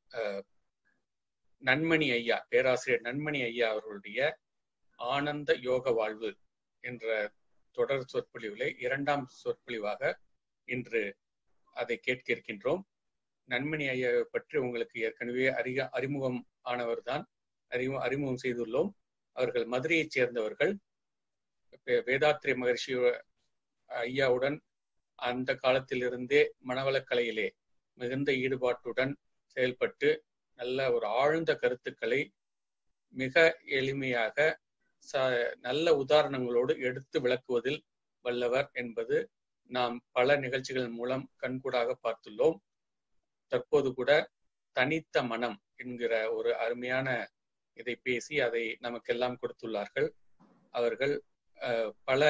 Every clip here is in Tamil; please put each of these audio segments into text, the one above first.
நன்மணி ஐயா பேராசிரியர் நன்மணி ஐயா அவர்களுடைய ஆனந்த யோக வாழ்வு என்ற தொடர் சொற்பொழிவுகளை இரண்டாம் சொற்பொழிவாக இன்று அதை கேட்க இருக்கின்றோம் நன்மணி ஐயாவை பற்றி உங்களுக்கு ஏற்கனவே அறிக அறிமுகம் ஆனவர் தான் அறிமுகம் அறிமுகம் செய்துள்ளோம் அவர்கள் மதுரையைச் சேர்ந்தவர்கள் வேதாத்ரி மகர்ஷி ஐயாவுடன் அந்த காலத்திலிருந்தே மனவளக்கலையிலே மிகுந்த ஈடுபாட்டுடன் செயல்பட்டு நல்ல ஒரு ஆழ்ந்த கருத்துக்களை மிக எளிமையாக ச நல்ல உதாரணங்களோடு எடுத்து விளக்குவதில் வல்லவர் என்பது நாம் பல நிகழ்ச்சிகள் மூலம் கண்கூடாக பார்த்துள்ளோம் தற்போது கூட தனித்த மனம் என்கிற ஒரு அருமையான இதை பேசி அதை நமக்கெல்லாம் கொடுத்துள்ளார்கள் அவர்கள் பல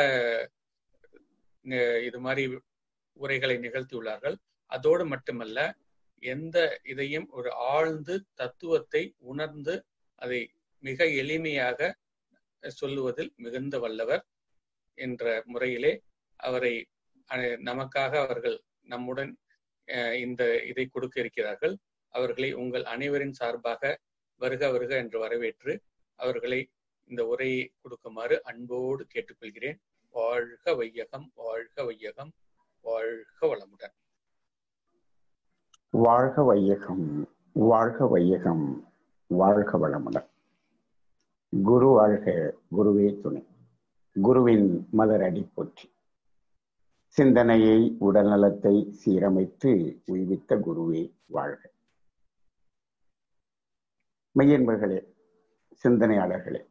இது மாதிரி உரைகளை நிகழ்த்தியுள்ளார்கள் அதோடு மட்டுமல்ல எந்த இதையும் ஒரு ஆழ்ந்து தத்துவத்தை உணர்ந்து அதை மிக எளிமையாக சொல்லுவதில் மிகுந்த வல்லவர் என்ற முறையிலே அவரை நமக்காக அவர்கள் நம்முடன் இந்த இதை கொடுக்க இருக்கிறார்கள் அவர்களை உங்கள் அனைவரின் சார்பாக வருக வருக என்று வரவேற்று அவர்களை இந்த உரையை கொடுக்குமாறு அன்போடு கேட்டுக்கொள்கிறேன் வாழ்க வையகம் வாழ்க வையகம் வாழ்க வளமுடன் வாழ்க வையகம் வாழ்க வையகம் வாழ்க வளமுடன் குரு வாழ்க குருவே துணை குருவின் மலர் அடி போற்றி சிந்தனையை உடல்நலத்தை சீரமைத்து உய்வித்த குருவே வாழ்க மையன்பர்களே சிந்தனையாளர்களே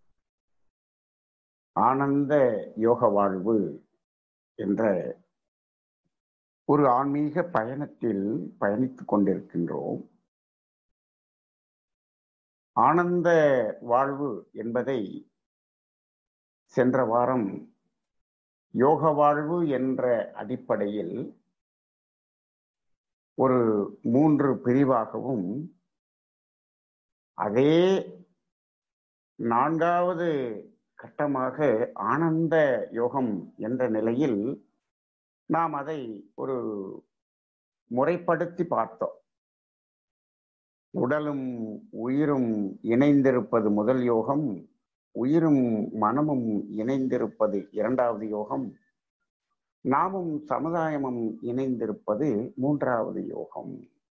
ஆனந்த யோக வாழ்வு என்ற ஒரு ஆன்மீக பயணத்தில் பயணித்துக் கொண்டிருக்கின்றோம் ஆனந்த வாழ்வு என்பதை சென்ற வாரம் யோக வாழ்வு என்ற அடிப்படையில் ஒரு மூன்று பிரிவாகவும் அதே நான்காவது கட்டமாக ஆனந்த யோகம் என்ற நிலையில் நாம் அதை ஒரு முறைப்படுத்தி பார்த்தோம் உடலும் உயிரும் இணைந்திருப்பது முதல் யோகம் உயிரும் மனமும் இணைந்திருப்பது இரண்டாவது யோகம் நாமும் சமுதாயமும் இணைந்திருப்பது மூன்றாவது யோகம்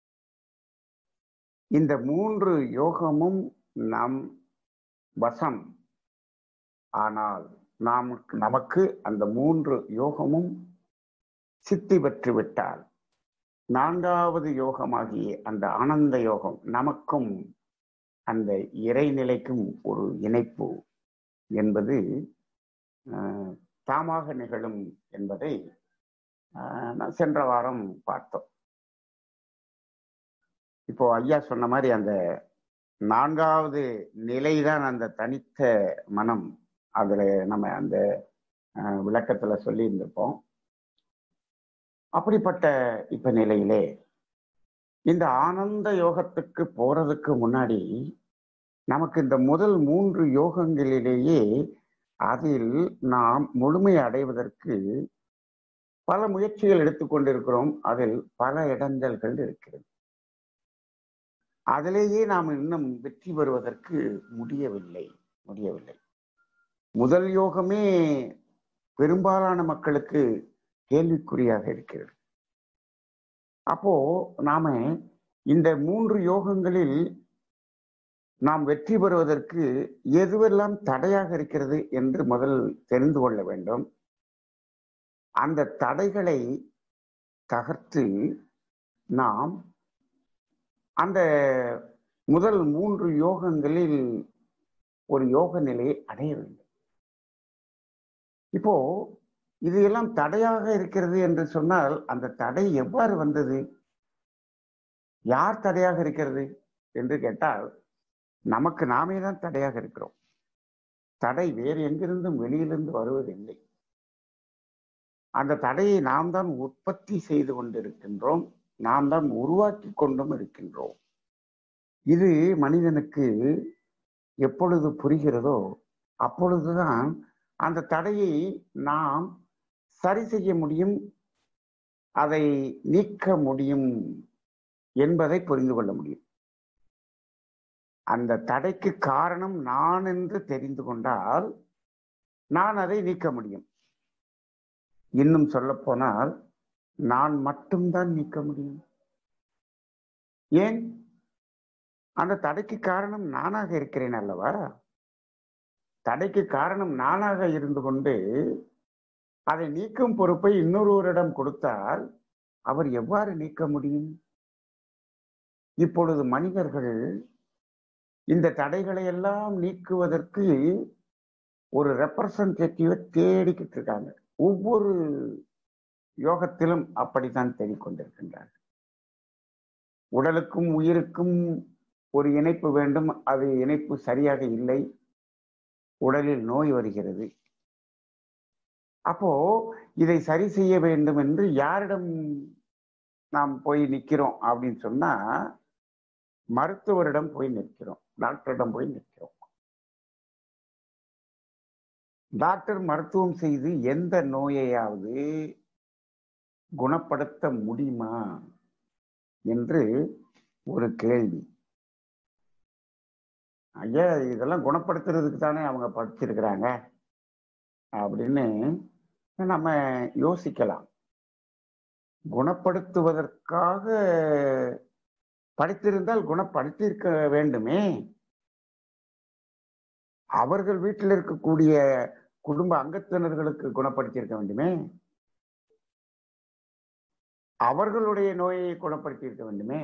இந்த மூன்று யோகமும் நம் வசம் ஆனால் நாம் நமக்கு அந்த மூன்று யோகமும் சித்தி பெற்று விட்டால் நான்காவது யோகமாகிய அந்த ஆனந்த யோகம் நமக்கும் அந்த இறைநிலைக்கும் ஒரு இணைப்பு என்பது தாமாக நிகழும் என்பதை சென்ற வாரம் பார்த்தோம் இப்போ ஐயா சொன்ன மாதிரி அந்த நான்காவது நிலைதான் அந்த தனித்த மனம் அதுல நம்ம அந்த விளக்கத்துல சொல்லி இருந்திருப்போம் அப்படிப்பட்ட இப்ப நிலையிலே இந்த ஆனந்த யோகத்துக்கு போறதுக்கு முன்னாடி நமக்கு இந்த முதல் மூன்று யோகங்களிலேயே அதில் நாம் முழுமை அடைவதற்கு பல முயற்சிகள் எடுத்துக்கொண்டிருக்கிறோம் அதில் பல இடங்கல்கள் இருக்கிறது அதிலேயே நாம் இன்னும் வெற்றி பெறுவதற்கு முடியவில்லை முடியவில்லை முதல் யோகமே பெரும்பாலான மக்களுக்கு கேள்விக்குறியாக இருக்கிறது அப்போ நாம இந்த மூன்று யோகங்களில் நாம் வெற்றி பெறுவதற்கு எதுவெல்லாம் தடையாக இருக்கிறது என்று முதல் தெரிந்து கொள்ள வேண்டும் அந்த தடைகளை தகர்த்து நாம் அந்த முதல் மூன்று யோகங்களில் ஒரு யோக நிலையை அடைய வேண்டும் இப்போ இது எல்லாம் தடையாக இருக்கிறது என்று சொன்னால் அந்த தடை எவ்வாறு வந்தது யார் தடையாக இருக்கிறது என்று கேட்டால் நமக்கு நாமே தான் தடையாக இருக்கிறோம் தடை வேறு எங்கிருந்தும் வெளியிலிருந்து வருவதில்லை அந்த தடையை நாம் தான் உற்பத்தி செய்து கொண்டிருக்கின்றோம் நாம் தான் உருவாக்கி கொண்டும் இருக்கின்றோம் இது மனிதனுக்கு எப்பொழுது புரிகிறதோ அப்பொழுதுதான் அந்த தடையை நாம் சரி செய்ய முடியும் அதை நீக்க முடியும் என்பதை புரிந்து கொள்ள முடியும் அந்த தடைக்கு காரணம் நான் என்று தெரிந்து கொண்டால் நான் அதை நீக்க முடியும் இன்னும் சொல்ல போனால் நான் மட்டும்தான் நீக்க முடியும் ஏன் அந்த தடைக்கு காரணம் நானாக இருக்கிறேன் அல்லவா தடைக்கு காரணம் நானாக இருந்து கொண்டு அதை நீக்கும் பொறுப்பை இன்னொருவரிடம் கொடுத்தால் அவர் எவ்வாறு நீக்க முடியும் இப்பொழுது மனிதர்கள் இந்த தடைகளை எல்லாம் நீக்குவதற்கு ஒரு ரெப்ரசன்டேட்டிவை தேடிக்கிட்டு இருக்காங்க ஒவ்வொரு யோகத்திலும் அப்படித்தான் தேடிக்கொண்டிருக்கின்றார்கள் உடலுக்கும் உயிருக்கும் ஒரு இணைப்பு வேண்டும் அது இணைப்பு சரியாக இல்லை உடலில் நோய் வருகிறது அப்போ இதை சரி செய்ய வேண்டும் என்று யாரிடம் நாம் போய் நிற்கிறோம் அப்படின்னு சொன்னா மருத்துவரிடம் போய் நிற்கிறோம் டாக்டரிடம் போய் நிற்கிறோம் டாக்டர் மருத்துவம் செய்து எந்த நோயையாவது குணப்படுத்த முடியுமா என்று ஒரு கேள்வி ஐயா இதெல்லாம் குணப்படுத்துறதுக்கு தானே அவங்க படிச்சிருக்கிறாங்க அப்படின்னு நம்ம யோசிக்கலாம் குணப்படுத்துவதற்காக படித்திருந்தால் குணப்படுத்தியிருக்க வேண்டுமே அவர்கள் வீட்டில் இருக்கக்கூடிய குடும்ப அங்கத்தினர்களுக்கு குணப்படுத்தியிருக்க வேண்டுமே அவர்களுடைய நோயை குணப்படுத்தியிருக்க வேண்டுமே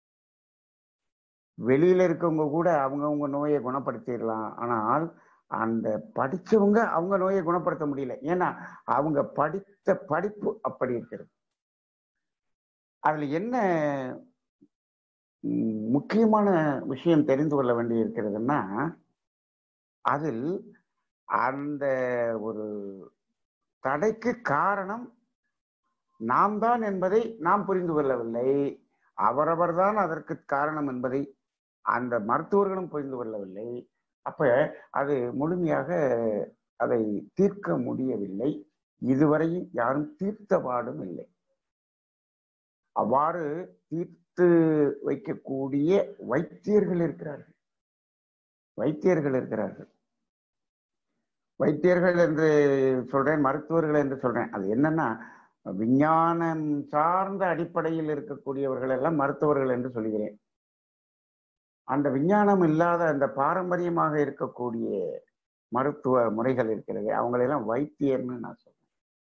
வெளியில இருக்கவங்க கூட அவங்கவுங்க நோயை குணப்படுத்திடலாம் ஆனால் அந்த படிச்சவங்க அவங்க நோயை குணப்படுத்த முடியல ஏன்னா அவங்க படித்த படிப்பு அப்படி இருக்கிறது அதுல என்ன முக்கியமான விஷயம் தெரிந்து கொள்ள வேண்டி இருக்கிறதுன்னா அதில் அந்த ஒரு தடைக்கு காரணம் நாம் தான் என்பதை நாம் புரிந்து கொள்ளவில்லை அவரவர் தான் அதற்கு காரணம் என்பதை அந்த மருத்துவர்களும் புரிந்து கொள்ளவில்லை அப்ப அது முழுமையாக அதை தீர்க்க முடியவில்லை இதுவரையும் யாரும் தீர்த்த பாடும் இல்லை அவ்வாறு தீர்த்து வைக்கக்கூடிய வைத்தியர்கள் இருக்கிறார்கள் வைத்தியர்கள் இருக்கிறார்கள் வைத்தியர்கள் என்று சொல்றேன் மருத்துவர்கள் என்று சொல்றேன் அது என்னன்னா விஞ்ஞானம் சார்ந்த அடிப்படையில் இருக்கக்கூடியவர்கள் எல்லாம் மருத்துவர்கள் என்று சொல்கிறேன் அந்த விஞ்ஞானம் இல்லாத அந்த பாரம்பரியமாக இருக்கக்கூடிய மருத்துவ முறைகள் இருக்கிறது அவங்களெல்லாம் வைத்தியர்னு நான் சொல்றேன்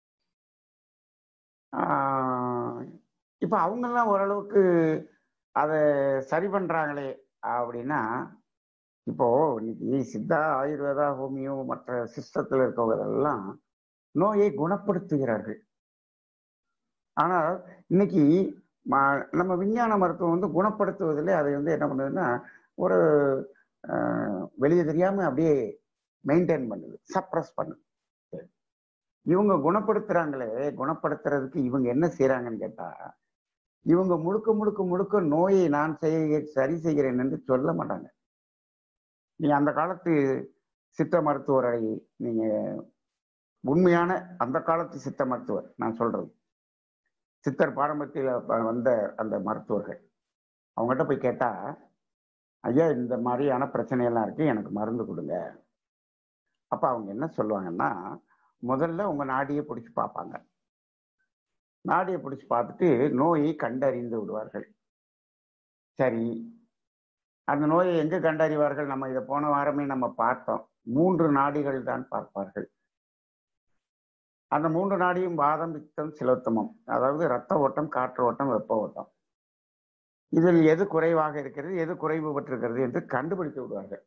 இப்ப அவங்கெல்லாம் ஓரளவுக்கு அதை சரி பண்றாங்களே அப்படின்னா இப்போ இன்னைக்கு சித்தா ஆயுர்வேதா ஹோமியோ மற்ற சிஸ்டத்தில் இருக்கவங்களெல்லாம் நோயை குணப்படுத்துகிறார்கள் ஆனால் இன்னைக்கு நம்ம விஞ்ஞான மருத்துவம் வந்து குணப்படுத்துவதில் அதை வந்து என்ன பண்ணுதுன்னா ஒரு வெளியே தெரியாம அப்படியே மெயின்டைன் பண்ணுது சப்ரஸ் பண்ணுது இவங்க குணப்படுத்துறாங்களே குணப்படுத்துறதுக்கு இவங்க என்ன செய்யறாங்கன்னு கேட்டா இவங்க முழுக்க முழுக்க முழுக்க நோயை நான் செய்ய சரி செய்கிறேன் என்று சொல்ல மாட்டாங்க நீங்க அந்த காலத்து சித்த மருத்துவரை நீங்க உண்மையான அந்த காலத்து சித்த மருத்துவர் நான் சொல்றது சித்தர் பாரம்பரியத்தில் வந்த அந்த மருத்துவர்கள் அவங்ககிட்ட போய் கேட்டா ஐயா இந்த மாதிரியான பிரச்சனையெல்லாம் இருக்கு எனக்கு மருந்து கொடுங்க அப்ப அவங்க என்ன சொல்லுவாங்கன்னா முதல்ல உங்க நாடியை பிடிச்சி பார்ப்பாங்க நாடியை பிடிச்சி பார்த்துட்டு நோயை கண்டறிந்து விடுவார்கள் சரி அந்த நோயை எங்க கண்டறிவார்கள் நம்ம இதை போன வாரமே நம்ம பார்த்தோம் மூன்று நாடிகள் தான் பார்ப்பார்கள் அந்த மூன்று நாடியும் வாதம் பித்தம் சிலோத்தமம் அதாவது ரத்த ஓட்டம் காற்று ஓட்டம் வெப்ப ஓட்டம் இதில் எது குறைவாக இருக்கிறது எது குறைவு பெற்றிருக்கிறது என்று கண்டுபிடித்து விடுவார்கள்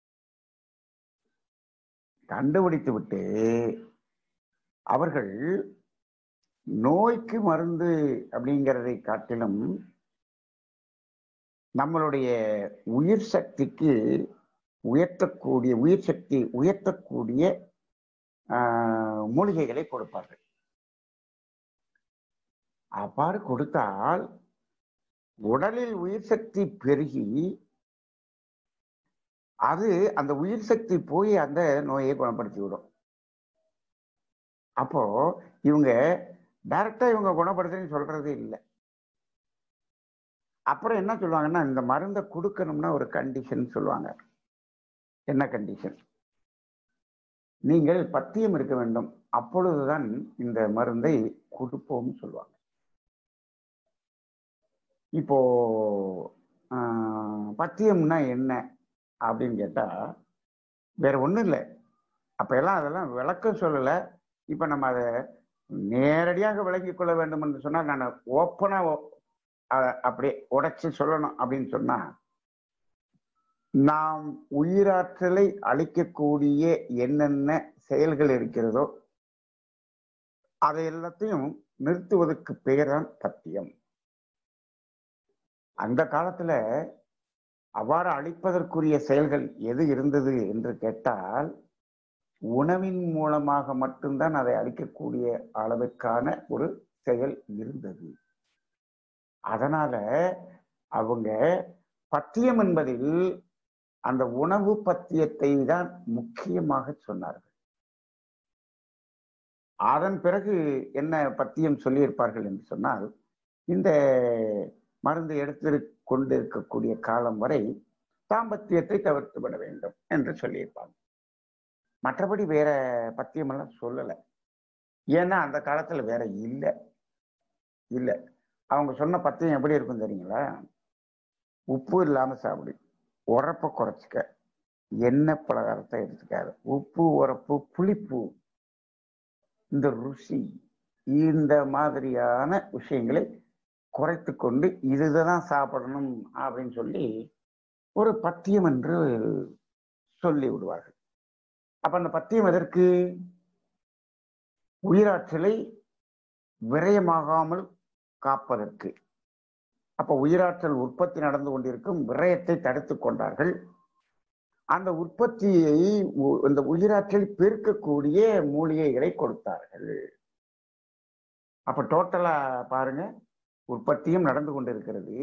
கண்டுபிடித்து விட்டு அவர்கள் நோய்க்கு மருந்து அப்படிங்கிறதை காட்டிலும் நம்மளுடைய உயிர் சக்திக்கு உயர்த்தக்கூடிய உயிர் சக்தி உயர்த்தக்கூடிய மூலிகைகளை கொடுப்பார்கள் அவ்வாறு கொடுத்தால் உடலில் உயிர் சக்தி பெருகி அது அந்த உயிர் சக்தி போய் அந்த நோயை குணப்படுத்தி விடும் அப்போ இவங்க டைரக்டா இவங்க குணப்படுத்துறேன்னு சொல்றது இல்லை அப்புறம் என்ன சொல்லுவாங்கன்னா இந்த மருந்தை கொடுக்கணும்னா ஒரு கண்டிஷன் சொல்லுவாங்க என்ன கண்டிஷன் நீங்கள் பத்தியம் இருக்க வேண்டும் அப்பொழுதுதான் இந்த மருந்தை கொடுப்போம் சொல்லுவாங்க இப்போ ஆஹ், பத்தியம்னா என்ன அப்படின்னு கேட்டா வேற ஒண்ணும் இல்லை அப்ப எல்லாம் அதெல்லாம் விளக்கம் சொல்லல இப்ப நம்ம அதை நேரடியாக விளங்கிக் கொள்ள வேண்டும் என்று சொன்னா நான் ஓப்பனா அப்படியே உடைச்சு சொல்லணும் அப்படின்னு சொன்னா நாம் உயிராற்றலை அளிக்கக்கூடிய என்னென்ன செயல்கள் இருக்கிறதோ அதை எல்லாத்தையும் நிறுத்துவதற்கு பெயர்தான் பத்தியம் அந்த காலத்துல அவ்வாறு அழிப்பதற்குரிய செயல்கள் எது இருந்தது என்று கேட்டால் உணவின் மூலமாக மட்டும்தான் அதை அழிக்கக்கூடிய அளவுக்கான ஒரு செயல் இருந்தது அதனால அவங்க பத்தியம் என்பதில் அந்த உணவு பத்தியத்தை தான் முக்கியமாக சொன்னார்கள் அதன் பிறகு என்ன பத்தியம் சொல்லியிருப்பார்கள் என்று சொன்னால் இந்த மருந்து எடுத்து கொண்டிருக்கக்கூடிய காலம் வரை தாம்பத்தியத்தை தவிர்த்து விட வேண்டும் என்று சொல்லியிருப்பாங்க மற்றபடி வேற பத்தியம் எல்லாம் சொல்லலை ஏன்னா அந்த காலத்துல வேற இல்லை இல்லை அவங்க சொன்ன பத்தியம் எப்படி இருக்கும் தெரியுங்களா உப்பு இல்லாம சாப்பிடு உரப்ப குறைச்சிக்க எண்ணெய் பலகாரத்தை எடுத்துக்காது உப்பு உரப்பு புளிப்பு இந்த ருசி இந்த மாதிரியான விஷயங்களை குறைத்து கொண்டு இதுதான் சாப்பிடணும் அப்படின்னு சொல்லி ஒரு பத்தியம் என்று சொல்லி விடுவார்கள் அப்ப அந்த பத்தியம் எதற்கு உயிராற்றலை விரயமாகாமல் காப்பதற்கு அப்ப உயிராற்றல் உற்பத்தி நடந்து கொண்டிருக்கும் விரயத்தை தடுத்து கொண்டார்கள் அந்த உற்பத்தியை இந்த உயிராற்றல் பெருக்கக்கூடிய மூலிகைகளை கொடுத்தார்கள் அப்ப டோட்டலா பாருங்க உற்பத்தியும் நடந்து கொண்டிருக்கிறது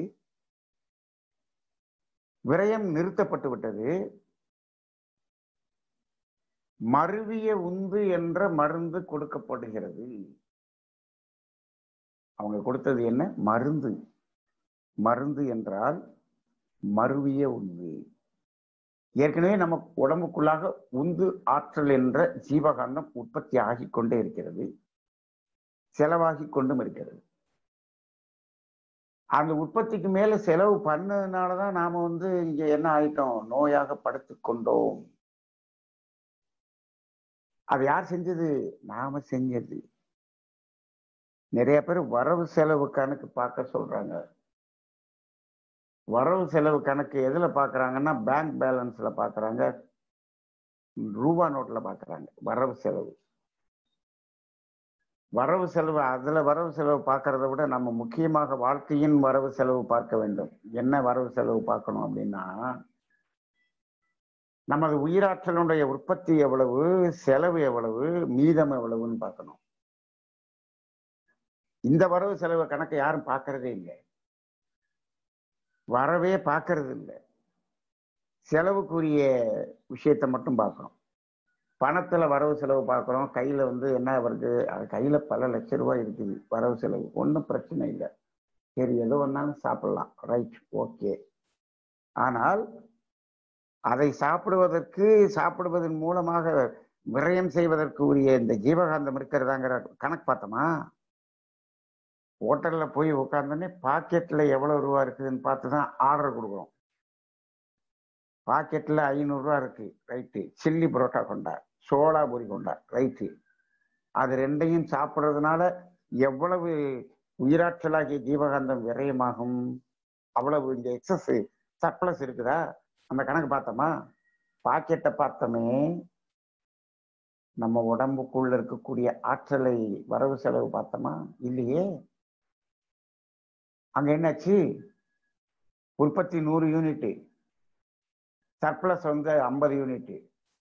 விரயம் நிறுத்தப்பட்டு விட்டது மருவிய உந்து என்ற மருந்து கொடுக்கப்படுகிறது அவங்க கொடுத்தது என்ன மருந்து மருந்து என்றால் மருவிய உந்து ஏற்கனவே நம்ம உடம்புக்குள்ளாக உந்து ஆற்றல் என்ற ஜீவகாந்தம் உற்பத்தி ஆகி கொண்டே இருக்கிறது செலவாகி கொண்டும் இருக்கிறது அந்த உற்பத்திக்கு மேல செலவு பண்ணதுனாலதான் நாம வந்து இங்க என்ன ஆயிட்டோம் நோயாக படுத்து கொண்டோம் அது யார் செஞ்சது நாம செஞ்சது நிறைய பேர் வரவு செலவு கணக்கு பார்க்க சொல்றாங்க வரவு செலவு கணக்கு எதுல பாக்குறாங்கன்னா பேங்க் பேலன்ஸ்ல பாக்குறாங்க ரூபா நோட்ல பாக்குறாங்க வரவு செலவு வரவு செலவு அதுல வரவு செலவு பார்க்கறத விட நம்ம முக்கியமாக வாழ்க்கையின் வரவு செலவு பார்க்க வேண்டும் என்ன வரவு செலவு பார்க்கணும் அப்படின்னா நமது உயிராற்றலுடைய உற்பத்தி எவ்வளவு செலவு எவ்வளவு மீதம் எவ்வளவுன்னு பார்க்கணும் இந்த வரவு செலவு கணக்கை யாரும் பார்க்கறதே இல்லை வரவே பார்க்கறது இல்லை செலவுக்குரிய விஷயத்தை மட்டும் பார்க்கணும் பணத்துல வரவு செலவு பார்க்குறோம் கையில வந்து என்ன வருது அது கையில பல லட்ச ரூபாய் இருக்குது வரவு செலவு ஒன்றும் பிரச்சனை இல்லை சரி எதோ ஒன்னாலும் சாப்பிடலாம் ரைட் ஓகே ஆனால் அதை சாப்பிடுவதற்கு சாப்பிடுவதன் மூலமாக விரயம் செய்வதற்கு உரிய இந்த ஜீவகாந்தம் இருக்கிறதாங்கிற கணக்கு பார்த்தோமா ஹோட்டல்ல போய் உட்காந்தோடனே பாக்கெட்ல எவ்வளவு ரூபா இருக்குதுன்னு பார்த்து தான் ஆர்டர் கொடுக்குறோம் பாக்கெட்ல ஐநூறுரூவா இருக்கு ரைட்டு சில்லி புரோட்டா கொண்டா சோளா பூரி கொண்டா ரைட்டு அது ரெண்டையும் சாப்பிட்றதுனால எவ்வளவு உயிராற்றலாகிய ஜீவகாந்தம் விரயமாகும் அவ்வளவு இந்த எக்ஸஸ் சர்ப்ளஸ் இருக்குதா அந்த கணக்கு பார்த்தோமா பாக்கெட்டை பார்த்தோமே நம்ம உடம்புக்குள்ள இருக்கக்கூடிய ஆற்றலை வரவு செலவு பார்த்தோமா இல்லையே அங்க என்னாச்சு உற்பத்தி நூறு யூனிட் சர்ப்ளஸ் வந்து ஐம்பது யூனிட்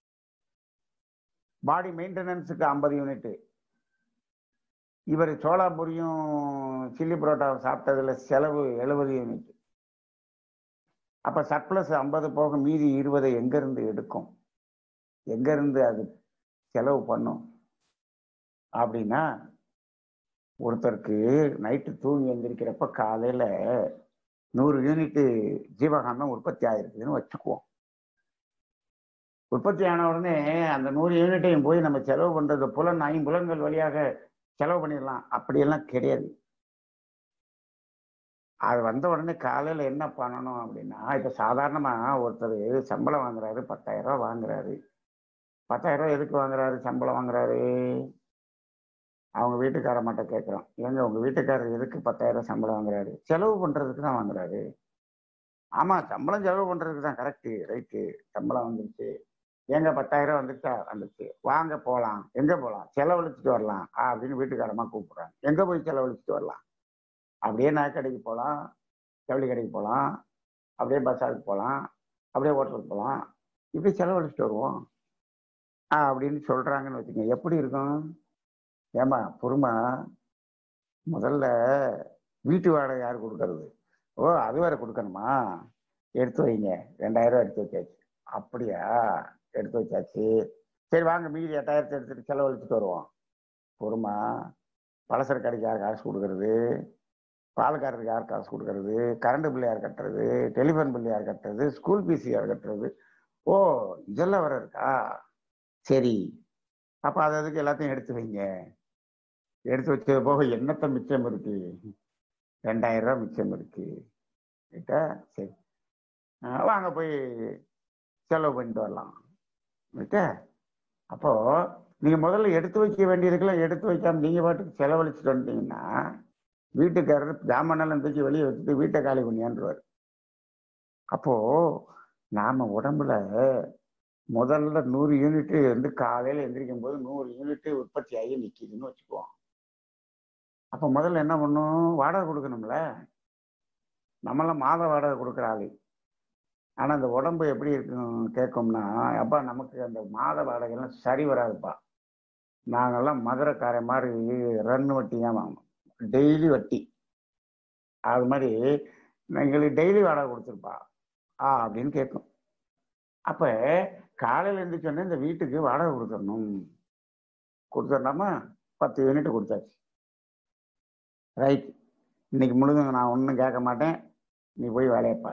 பாடி மெயின்டெனன்ஸுக்கு ஐம்பது யூனிட் இவர் சோளாபுரியும் சில்லி புரோட்டாவை சாப்பிட்டதுல செலவு எழுபது யூனிட் அப்ப சர்ப்ளஸ் ஐம்பது போக மீதி இருபதை எங்க இருந்து எடுக்கும் எங்க இருந்து அது செலவு பண்ணும் அப்படின்னா ஒருத்தருக்கு நைட்டு தூங்கி எந்திரிக்கிறப்ப காலையில நூறு யூனிட் ஜீவகாந்தம் உற்பத்தி ஆயிருக்குதுன்னு வச்சுக்குவோம் உற்பத்தி ஆன உடனே அந்த நூறு யூனிட்டையும் போய் நம்ம செலவு பண்றது புலன் ஐம்புலன்கள் வழியாக செலவு பண்ணிடலாம் அப்படியெல்லாம் கிடையாது அது வந்த உடனே காலையில என்ன பண்ணணும் அப்படின்னா இப்ப சாதாரணமா ஒருத்தர் சம்பளம் வாங்குறாரு பத்தாயிரம் ரூபாய் வாங்குறாரு பத்தாயிரம் ரூபாய் எதுக்கு வாங்குறாரு சம்பளம் வாங்குறாரு அவங்க வீட்டுக்கார மட்டும் கேட்குறோம் ஏங்க உங்க வீட்டுக்காரர் எதுக்கு பத்தாயிரம் சம்பளம் வாங்குறாரு செலவு பண்றதுக்கு தான் வாங்குறாரு ஆமா சம்பளம் செலவு பண்றதுக்கு தான் கரெக்டு ரைட்டு சம்பளம் வந்துருச்சு ஏங்க பத்தாயிரம் வந்துருச்சா வந்துருச்சு வாங்க போகலாம் எங்க போகலாம் செலவழிச்சிட்டு வரலாம் அப்படின்னு வீட்டுக்காரமா கூப்பிடுறாங்க எங்க போய் செலவழிச்சிட்டு வரலாம் அப்படியே நகைக்கடைக்கு போகலாம் ஜவுளி கடைக்கு போகலாம் அப்படியே பஸ்ஸாருக்கு போகலாம் அப்படியே ஹோட்டலுக்கு போகலாம் இப்படி செலவழிச்சிட்டு வருவோம் ஆ அப்படின்னு சொல்றாங்கன்னு வச்சுக்கோங்க எப்படி இருக்கும் ஏமா பொறுமா முதல்ல வீட்டு வாடகை யார் கொடுக்கறது ஓ அது வேற கொடுக்கணுமா எடுத்து வைங்க ரெண்டாயிரம் ரூபா எடுத்து வச்சாச்சு அப்படியா எடுத்து வச்சாச்சு சரி வாங்க மீதி எட்டாயிரத்தை எடுத்துட்டு செலவழிச்சிட்டு வருவோம் பொறுமா பலசர கடைக்கு யார் காசு கொடுக்கறது பாலக்காரருக்கு யார் காசு கொடுக்கறது கரண்ட் பில் யார் கட்டுறது டெலிஃபோன் பில் யார் கட்டுறது ஸ்கூல் ஃபீஸ் யார் கட்டுறது ஓ இதெல்லாம் வர இருக்கா சரி அப்ப அது அதுக்கு எல்லாத்தையும் எடுத்து வைங்க எடுத்து வச்சது போக என்னத்த மிச்சம் இருக்கு ரெண்டாயிரம் ரூபாய் மிச்சம் இருக்கு ரைட்டா சரி ஆஹ் வாங்க போய் செலவு பண்ணிட்டு வரலாம் ரைட்டா அப்போ நீங்க முதல்ல எடுத்து வைக்க வேண்டியதுக்கெல்லாம் எடுத்து வைக்காம நீங்க பாட்டுக்கு செலவழிச்சிட்டு வந்துட்டீங்கன்னா வீட்டுக்காரர் ஜாமானெல்லாம் தூக்கி வெளியே வச்சுட்டு வீட்டை காலி பண்ணியான்றாரு அப்போ நாம உடம்புல முதல்ல நூறு யூனிட் வந்து காலையில எந்திரிக்கும் போது நூறு யூனிட் உற்பத்தி ஆகி நிக்குதுன்னு வச்சுக்குவோம் அப்ப முதல்ல என்ன பண்ணும் வாடகை கொடுக்கணும்ல நம்மளாம் மாத வாடகை கொடுக்குற ஆளு ஆனா அந்த உடம்பு எப்படி இருக்கும் கேட்கும்னா அப்பா நமக்கு அந்த மாத வாடகைலாம் சரி வராதுப்பா நாங்கெல்லாம் மதுரைக்கார மாதிரி ரன் வட்டி தான் வாங்கணும் டெய்லி வட்டி அது மாதிரி எங்களுக்கு டெய்லி வாடகை கொடுத்துருப்பா ஆ அப்படின்னு கேட்கும் அப்ப காலையில எழுந்திரிச்சோடனே இந்த வீட்டுக்கு வாடகை கொடுத்துடணும் கொடுத்துடலாமா பத்து யூனிட் கொடுத்தாச்சு ரைட் இன்னைக்கு முழுதும் நான் ஒன்றும் கேட்க மாட்டேன் நீ போய் வேலையை பார்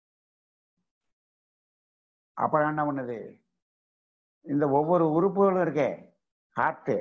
அப்புறம் என்ன பண்ணுது இந்த ஒவ்வொரு உறுப்புகளும் இருக்கே ஹார்ட்டு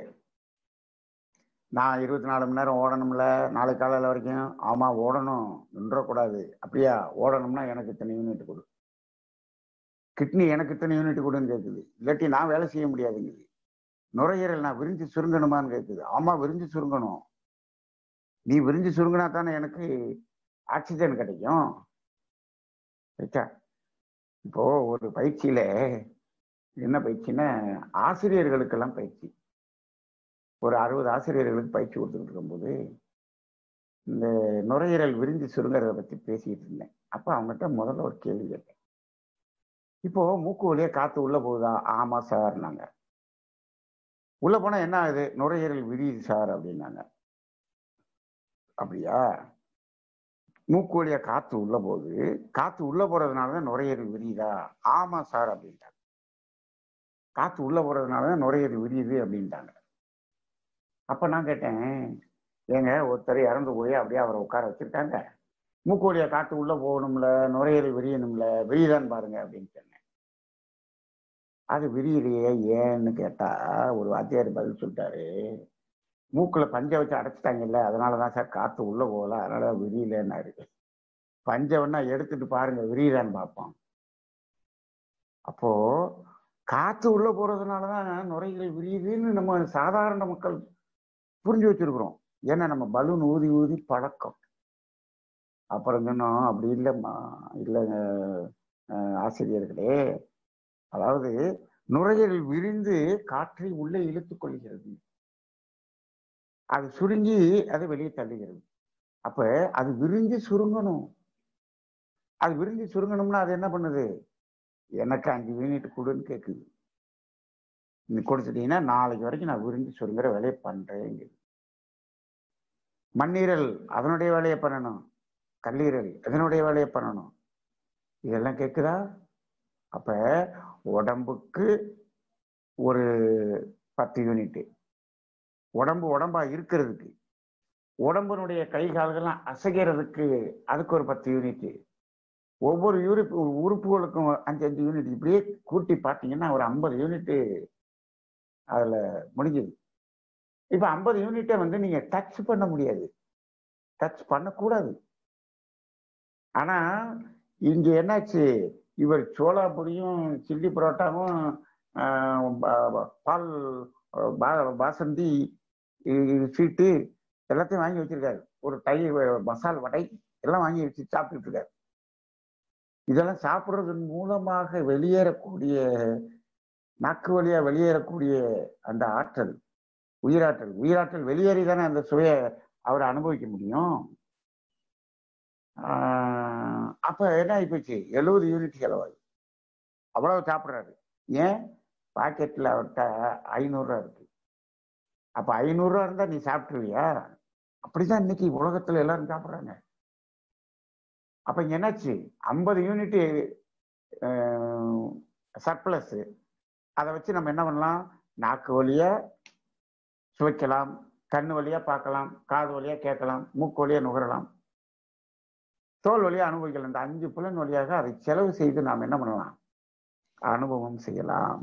நான் இருபத்தி நாலு மணி நேரம் ஓடணும்ல நாளைக்கு காலையில் வரைக்கும் ஆமாம் ஓடணும் நின்றக்கூடாது அப்படியா ஓடணும்னா எனக்கு இத்தனை யூனிட் கொடு கிட்னி எனக்கு இத்தனை யூனிட் கொடுன்னு கேட்குது இல்லாட்டி நான் வேலை செய்ய முடியாதுங்குது நுரையீரல் நான் விரிஞ்சு சுருங்கணுமான்னு கேட்குது ஆமாம் விரிஞ்சு சுருங்கணும் நீ விரிஞ்சு சுருங்கினா தானே எனக்கு ஆக்சிஜன் கிடைக்கும் ரைட்டா இப்போ ஒரு பயிற்சியில என்ன பயிற்சின்னா ஆசிரியர்களுக்கெல்லாம் பயிற்சி ஒரு அறுபது ஆசிரியர்களுக்கு பயிற்சி கொடுத்துக்கிட்டு இருக்கும்போது இந்த நுரையீரல் விரிஞ்சு சுருங்கிறத பத்தி பேசிட்டு இருந்தேன் அப்ப அவங்ககிட்ட முதல்ல ஒரு கேள்வி கேட்டேன் இப்போ மூக்கு வழியா காத்து உள்ள போகுதா ஆமா சார் நாங்க உள்ள போனா என்ன ஆகுது நுரையீரல் விரியுது சார் அப்படின்னாங்க அப்படியா மூக்கு வழியா காத்து உள்ள போகுது காத்து உள்ள போறதுனாலதான் நுரையீரல் விரியுதா ஆமா சார் அப்படின்ட்டாங்க காத்து உள்ள போறதுனாலதான் நுரையீரல் விரியுது அப்படின்ட்டாங்க அப்ப நான் கேட்டேன் ஏங்க ஒருத்தர் இறந்து போய் அப்படியே அவரை உட்கார வச்சிருக்காங்க மூக்கு வழியா காத்து உள்ள போகணும்ல நுரையீரல் விரியணும்ல விரியுதான்னு பாருங்க அப்படின்னு சொன்னேன் அது விரியலையே ஏன்னு கேட்டா ஒரு வாத்தியார் பதில் சொல்லிட்டாரு மூக்குல பஞ்சை வச்சு அடைச்சிட்டாங்கல்ல அதனாலதான் சார் காத்து உள்ள போகல அதனால விரியலன்னாரு பஞ்சவன்னா எடுத்துட்டு பாருங்க விரியுதான்னு பார்ப்போம் அப்போ காத்து உள்ள போறதுனாலதான் நுரையீரல் விரியுதுன்னு நம்ம சாதாரண மக்கள் புரிஞ்சு வச்சிருக்கிறோம் ஏன்னா நம்ம பலூன் ஊதி ஊதி பழக்கம் அப்புறம் சொன்னோம் அப்படி இல்லைம்மா இல்லைங்க ஆசிரியர்களே அதாவது நுரையீரல் விரிந்து காற்றை உள்ளே இழுத்துக் கொள்கிறது அது சுருங்கி அதை வெளியே தள்ளுகிறது அப்ப அது விரிஞ்சு சுருங்கணும் அது விரிஞ்சு சுருங்கணும்னா அது என்ன பண்ணுது எனக்கு அஞ்சு யூனிட் கொடுன்னு கேட்குது நீ கொடுத்துட்டீங்கன்னா நாளைக்கு வரைக்கும் நான் விரிஞ்சு சுருங்குற வேலையை பண்றேங்க மண்ணீரல் அதனுடைய வேலையை பண்ணணும் கல்லீரல் அதனுடைய வேலையை பண்ணணும் இதெல்லாம் கேட்குதா அப்ப உடம்புக்கு ஒரு பத்து யூனிட் உடம்பு உடம்பா இருக்கிறதுக்கு உடம்பினுடைய கை கால்கள்லாம் அசைக்கிறதுக்கு அதுக்கு ஒரு பத்து யூனிட் ஒவ்வொரு யூனிட் உறுப்புகளுக்கும் அஞ்சு அஞ்சு யூனிட் இப்படியே கூட்டி பார்த்தீங்கன்னா ஒரு ஐம்பது யூனிட் அதுல முடிஞ்சுது இப்ப ஐம்பது யூனிட்டை வந்து நீங்க டச் பண்ண முடியாது டச் பண்ணக்கூடாது ஆனா இங்க என்னாச்சு இவர் சோளாபுரியும் சில்லி பரோட்டாவும் ஆஹ், ப- ப- பால் பா- பாசந்தி இ- ஸ்வீட்டு எல்லாத்தையும் வாங்கி வச்சிருக்காரு ஒரு டை மசால் வடை எல்லாம் வாங்கி வச்சு சாப்பிட்டுட்டு இருக்காரு இதெல்லாம் சாப்பிடுறதன் மூலமாக வெளியேறக்கூடிய நாக்கு வழியா வெளியேறக்கூடிய அந்த ஆற்றல் உயிராற்றல் உயிராற்றல் வெளியேறி தானே அந்த சுவையை அவர் அனுபவிக்க முடியும் ஆஹ் அப்ப என்ன ஆயிப்போச்சு எழுபது யூனிட் செலவாகுது அவ்வளவு சாப்பிட்றாரு ஏன் பாக்கெட்ல அவர்கிட்ட ஐநூறுரூவா இருக்கு அப்ப ஐநூறுரூவா இருந்தா நீ சாப்பிட்டுருவியா அப்படிதான் இன்னைக்கு உலகத்துல எல்லாரும் சாப்பிட்றாங்க அப்ப இங்க என்னாச்சு ஐம்பது யூனிட் சர்ப்ளஸ் அதை வச்சு நம்ம என்ன பண்ணலாம் நாக்கு வழியா சுவைக்கலாம் கண்ணு வழியா பார்க்கலாம் காது வழியா கேட்கலாம் மூக்கு வழியா நுகரலாம் தோல் வழியா அனுபவிக்கலாம் இந்த அஞ்சு புலன் வழியாக அதை செலவு செய்து நாம் என்ன பண்ணலாம் அனுபவம் செய்யலாம்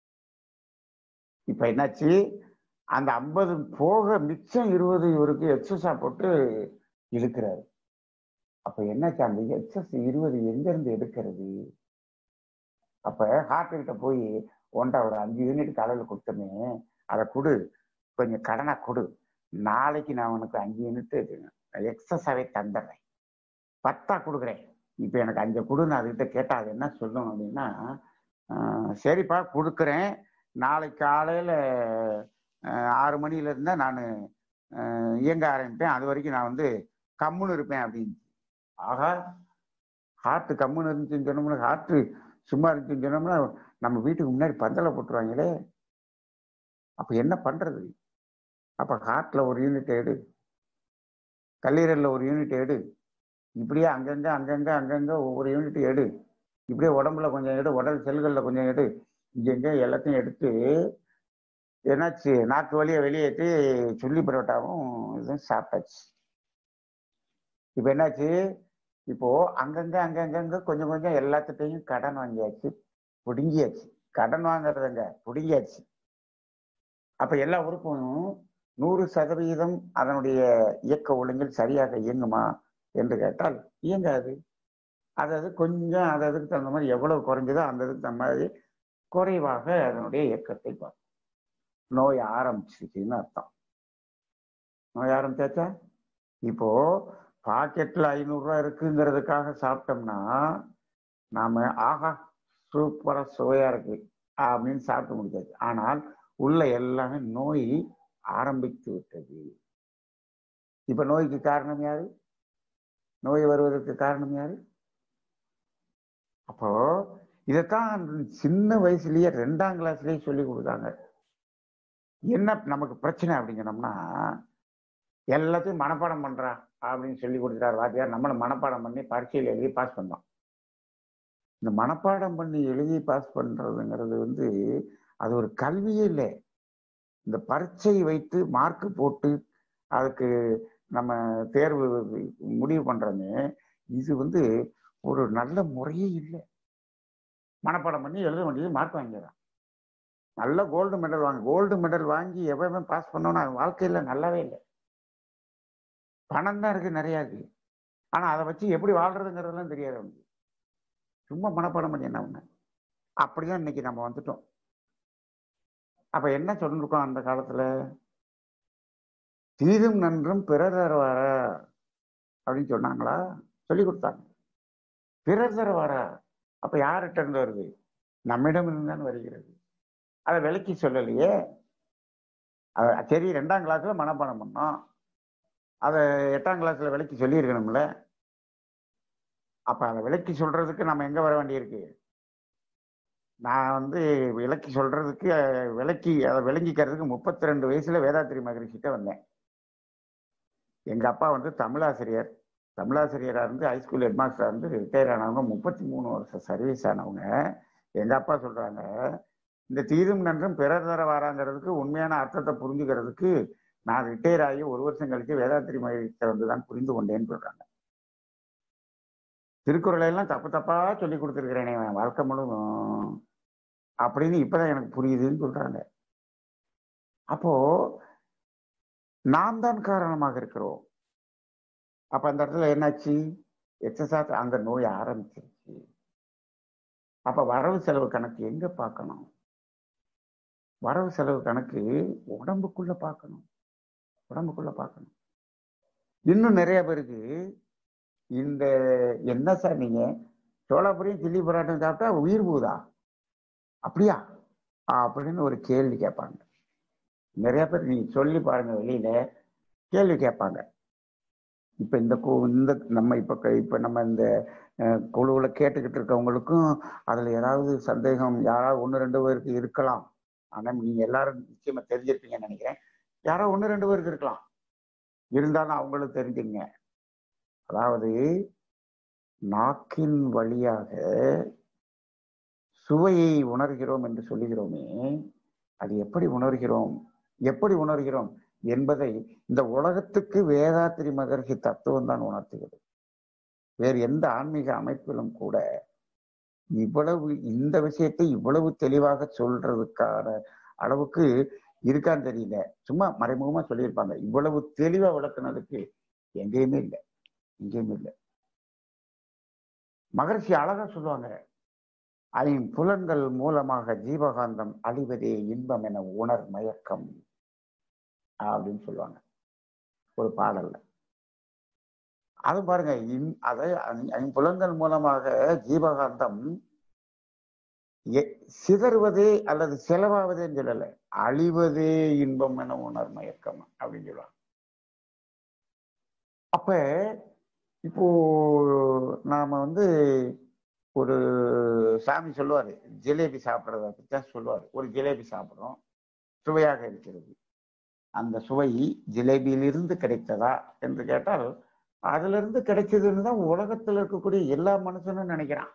இப்ப என்னாச்சு அந்த ஐம்பது போக மிச்சம் இருபது இவருக்கு எக்ஸஸா போட்டு இழுக்கிறாரு அப்ப என்னாச்சு அந்த எக்ஸஸ் இருபது எங்க இருந்து எடுக்கிறது அப்ப ஹார்ட் கிட்ட போய் ஒன்றா ஒரு அஞ்சு யூனிட் காலையில் கொடுத்தமே அதை கொடு கொஞ்சம் கடனா கொடு நாளைக்கு நான் உனக்கு அஞ்சு யூனிட் எக்ஸஸாவே தந்துடுறேன் பத்தா கொடுக்குறேன் இப்போ எனக்கு அஞ்சு கொடு நான் அதுகிட்ட கேட்டா அது என்ன சொல்லும் அப்படின்னா ஆஹ் சரிப்பா கொடுக்குறேன் நாளைக்கு காலையில் ஆறு மணில இருந்தா நான் இயங்க ஆரம்பிப்பேன் அது வரைக்கும் நான் வந்து கம்முன்னு இருப்பேன் அப்படின்னு ஆகா ஹார்ட் கம்முன்னு இருந்துச்சுன்னு சொன்னோம்னா ஹார்ட் சும்மா இருந்துச்சுன்னு சொன்னோம்னா நம்ம வீட்டுக்கு முன்னாடி பந்தலை போட்டுருவாங்களே அப்ப என்ன பண்றது அப்ப ஹார்ட்ல ஒரு யூனிட் எடு கல்லீரல்ல ஒரு யூனிட் எடு இப்படியே அங்கங்க அங்கங்க அங்கங்க ஒவ்வொரு யூனிட் எடு இப்படியே உடம்புல கொஞ்சம் எடு உடல் செல்கள்ல கொஞ்சம் எடு இங்கங்க எல்லாத்தையும் எடுத்து என்னாச்சு நாக்கு வழியை வெளியேற்றி சுள்ளி பரோட்டாவும் இதுவும் சாப்பிட்டாச்சு இப்ப என்னாச்சு இப்போ அங்கங்க அங்கங்க கொஞ்சம் கொஞ்சம் எல்லாத்துட்டையும் கடன் வாங்கியாச்சு புடுங்கியாச்சு கடன் வாங்குறதுங்க புடுங்கியாச்சு அப்ப எல்லா உறுப்பும் நூறு சதவீதம் அதனுடைய இயக்க ஒழுங்கில் சரியாக இயங்குமா என்று கேட்டால் இயங்காது அதாவது கொஞ்சம் அது அதுக்கு தகுந்த மாதிரி எவ்வளவு குறைஞ்சதோ அந்த இதுக்கு தகுந்த மாதிரி குறைவாக அதனுடைய இயக்கத்தை பார்க்கும் நோய் ஆரம்பிச்சிருச்சுன்னு அர்த்தம் நோய் ஆரம்பிச்சாச்சா இப்போ பாக்கெட்ல ஐநூறுரூவா இருக்குங்கிறதுக்காக சாப்பிட்டோம்னா நாம ஆஹா சூப்பரா சுவையா இருக்கு அப்படின்னு சாப்பிட்டு முடிச்சாச்சு ஆனால் உள்ள எல்லாமே நோய் ஆரம்பித்து விட்டது இப்ப நோய்க்கு காரணம் யாரு நோய் வருவதற்கு காரணம் யாரு அப்போ இதைத்தான் சின்ன வயசுலயே ரெண்டாம் கிளாஸ்லயே சொல்லி கொடுத்தாங்க என்ன நமக்கு பிரச்சனை அப்படின்னு சொன்னோம்னா எல்லாத்தையும் மனப்பாடம் பண்றா அப்படின்னு சொல்லி கொடுத்துட்டார் வாத்தியார் நம்மளை மனப்பாடம் பண்ணி பரீட்சையில் எழுதி பாஸ் பண்ணோம் இந்த மனப்பாடம் பண்ணி எழுதி பாஸ் பண்றதுங்கிறது வந்து அது ஒரு கல்வியே இல்லை இந்த பரீட்சை வைத்து மார்க் போட்டு அதுக்கு நம்ம தேர்வு முடிவு பண்றோமே இது வந்து ஒரு நல்ல முறையே இல்லை மனப்பாடம் பண்ணி எழுத வேண்டியது மார்க் வாங்கிடுறான் நல்ல கோல்டு மெடல் வாங்க கோல்டு மெடல் வாங்கி எவன் பாஸ் பண்ணோன்னு அவன் வாழ்க்கையில நல்லாவே இல்லை பணம் தான் இருக்கு நிறைய இருக்கு ஆனா அதை வச்சு எப்படி வாழ்றதுங்கிறதெல்லாம் தெரியாது அவனுக்கு சும்மா மனப்பாடம் பண்ணி என்ன ஒண்ணு அப்படிதான் இன்னைக்கு நம்ம வந்துட்டோம் அப்ப என்ன சொல்லிருக்கோம் அந்த காலத்துல தீதும் நன்றும் பிறர் தருவார அப்படின்னு சொன்னாங்களா சொல்லி கொடுத்தாங்க பிறர் தருவாரா அப்ப யார்கிட்ட இருந்து வருது நம்மிடம் இருந்தான் வருகிறது அதை விலைக்கு சொல்லலையே அத சரி ரெண்டாம் கிளாஸ்ல மனப்பாடம் பண்ணோம் அதை எட்டாம் கிளாஸ்ல விலைக்கு சொல்லியிருக்கணும்ல அப்ப அதை விலைக்கு சொல்றதுக்கு நம்ம எங்க வர வேண்டியிருக்கு நான் வந்து விலைக்கு சொல்றதுக்கு விலைக்கு அதை விளங்கிக்கிறதுக்கு முப்பத்தி ரெண்டு வயசுல வேதாத்திரி மகரிஷிட்ட வந்தேன் எங்க அப்பா வந்து தமிழாசிரியர் தமிழாசிரியரா இருந்து ஹைஸ்கூல் ஹெட்மாஸ்டரா இருந்து ரிட்டையர் ஆனவங்க முப்பத்தி மூணு வருஷம் சர்வீஸ் ஆனவங்க எங்க அப்பா சொல்றாங்க இந்த தீதும் நன்றும் பிறர் தர வாராங்கிறதுக்கு உண்மையான அர்த்தத்தை புரிஞ்சுக்கிறதுக்கு நான் ரிட்டையர் ஆகி ஒரு வருஷம் கழிச்சு வேதாத்திரி மகிழ்ச்சியை வந்து தான் புரிந்து கொண்டேன்னு சொல்றாங்க திருக்குறளை எல்லாம் தப்பு தப்பா சொல்லி கொடுத்துருக்கிறேனே என் வாழ்க்கை முழுவதும் அப்படின்னு இப்பதான் எனக்கு புரியுதுன்னு சொல்றாங்க அப்போ நாம் தான் காரணமாக இருக்கிறோம் அப்ப அந்த இடத்துல என்னாச்சு எக்ஸசைஸ் அந்த நோய் ஆரம்பிச்சிருச்சு அப்ப வரவு செலவு கணக்கு எங்க பார்க்கணும் வரவு செலவு கணக்கு உடம்புக்குள்ள பார்க்கணும் உடம்புக்குள்ள பார்க்கணும் இன்னும் நிறைய பேருக்கு இந்த என்ன சார் நீங்க சோளாபுரியும் சில்லி பரோட்டம் சாப்பிட்டா உயிர் போகுதா அப்படியா அப்படின்னு ஒரு கேள்வி கேட்பாங்க நிறைய பேர் நீங்க சொல்லி பாருங்க வெளியில கேள்வி கேட்பாங்க இப்ப இந்த கு- இந்த நம்ம இப்ப க- இப்ப நம்ம இந்த அஹ், குழுவுல கேட்டுக்கிட்டு இருக்கவங்களுக்கும் அதுல ஏதாவது சந்தேகம் யாராவது ஒன்று ரெண்டு பேருக்கு இருக்கலாம் ஆனா நீங்க எல்லாரும் நிச்சயமா தெரிஞ்சிருப்பீங்கன்னு நினைக்கிறேன் யாரோ ஒன்று ரெண்டு பேருக்கு இருக்கலாம் இருந்தாலும் அவங்களும் தெரிஞ்சுங்க அதாவது நாக்கின் வழியாக சுவையை உணர்கிறோம் என்று சொல்லுகிறோமே அது எப்படி உணர்கிறோம் எப்படி உணர்கிறோம் என்பதை இந்த உலகத்துக்கு வேதாத்திரி மகர்ஷி தத்துவம் தான் உணர்த்துகிறது வேறு எந்த ஆன்மீக அமைப்பிலும் கூட இவ்வளவு இந்த விஷயத்தை இவ்வளவு தெளிவாக சொல்றதுக்கான அளவுக்கு இருக்கான்னு தெரியல சும்மா மறைமுகமா சொல்லியிருப்பாங்க இவ்வளவு தெளிவா விளக்குனதுக்கு எங்கேயுமே இல்லை எங்கேயுமே இல்லை மகர்ஷி அழகா சொல்லுவாங்க ஐம்புலன்கள் மூலமாக ஜீவகாந்தம் அழிவதே இன்பம் என உணர் மயக்கம் அப்படின்னு சொல்லுவாங்க ஒரு பாடல்ல அது பாருங்க இன்- அதை ஐ- ஐம்புலன்கள் மூலமாக ஜீவகாந்தம் எ- சிதறுவதே அல்லது செலவாவதேன்னு சொல்லல அழிவதே இன்பம் என உணர் மயக்கம் அப்படின்னு சொல்லுவாங்க அப்ப இப்போ நாம வந்து ஒரு சாமி சொல்லுவாரு ஜிலேபி சாப்பிட்றத பத்தி தான் சொல்லுவாரு ஒரு ஜிலேபி சாப்பிட்றோம் சுவையாக இருக்கிறது அந்த சுவை ஜிலேபியிலிருந்து கிடைத்ததா என்று கேட்டால் அதுல இருந்து கிடைச்சதுன்னு தான் உலகத்துல இருக்கக்கூடிய எல்லா மனுஷனும் நினைக்கிறான்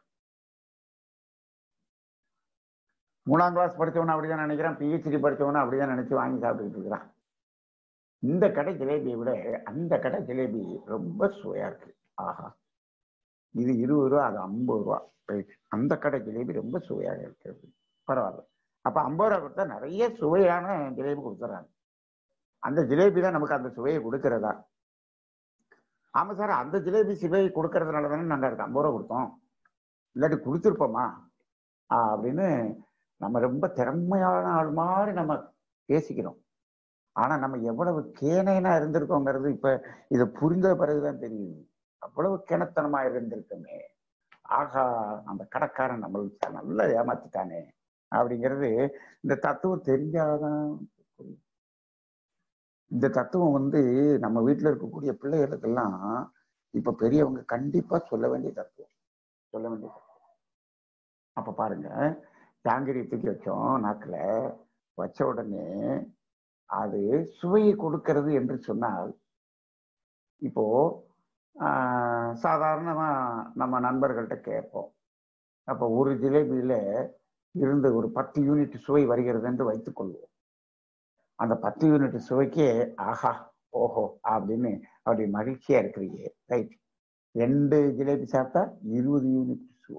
மூணாம் கிளாஸ் படிச்சவன அப்படிதான் நினைக்கிறான் பிஹெச்டி படிச்சவன அப்படிதான் நினைச்சு வாங்கி சாப்பிட்டுட்டு இருக்கிறான் இந்த கடை ஜிலேபியை விட அந்த கடை ஜிலேபி ரொம்ப சுவையா இருக்கு ஆஹா இது இருபது ரூபா அது ஐம்பது ரூபா ரைட் அந்த கடை ஜிலேபி ரொம்ப சுவையாக இருக்கிறது பரவாயில்ல அப்ப ஐம்பது ரூபா கொடுத்தா நிறைய சுவையான ஜிலேபி கொடுத்துறாங்க அந்த ஜிலேபி தான் நமக்கு அந்த சுவையை கொடுக்கறதா ஆமா சார் அந்த ஜிலேபி சுவையை கொடுக்கறதுனால தானே நாங்க அதுக்கு ஐம்பது ரூபா கொடுத்தோம் இல்லாட்டி கொடுத்துருப்போமா ஆஹ் அப்படின்னு நம்ம ரொம்ப திறமையான ஆள் மாதிரி நம்ம பேசிக்கிறோம் ஆனா நம்ம எவ்வளவு கேனைனா இருந்திருக்கோங்கிறது இப்ப இதை புரிந்த பிறகுதான் தெரியுது அவ்வளவு கிணத்தனமா இருந்திருக்கோமே ஆகா அந்த கடைக்காரன் நம்மளுக்கு நல்லா ஏமாத்திட்டானே அப்படிங்கிறது இந்த தத்துவம் தெரிஞ்சாதான் புரியும். இந்த தத்துவம் வந்து நம்ம வீட்டுல இருக்கக்கூடிய பிள்ளைகளுக்கெல்லாம் இப்ப பெரியவங்க கண்டிப்பா சொல்ல வேண்டிய தத்துவம் சொல்ல வேண்டிய தத்துவம் அப்ப பாருங்க ஜாங்கிரி தூக்கி வச்சோம் நாக்குல வச்ச உடனே அது சுவையை கொடுக்கிறது என்று சொன்னால் இப்போ ஆஹ், சாதாரணமா நம்ம நண்பர்கள்ட்ட கேட்போம் அப்போ ஒரு ஜிலேபியில இருந்து ஒரு பத்து யூனிட் சுவை வருகிறது என்று வைத்துக் கொள்வோம் அந்த பத்து யூனிட் சுவைக்கே ஆஹா ஓஹோ அப்படின்னு அப்படி மகிழ்ச்சியா இருக்கிறீங்க ரைட் ரெண்டு ஜிலேபி சாப்பிட்டா இருபது யூனிட் சுவை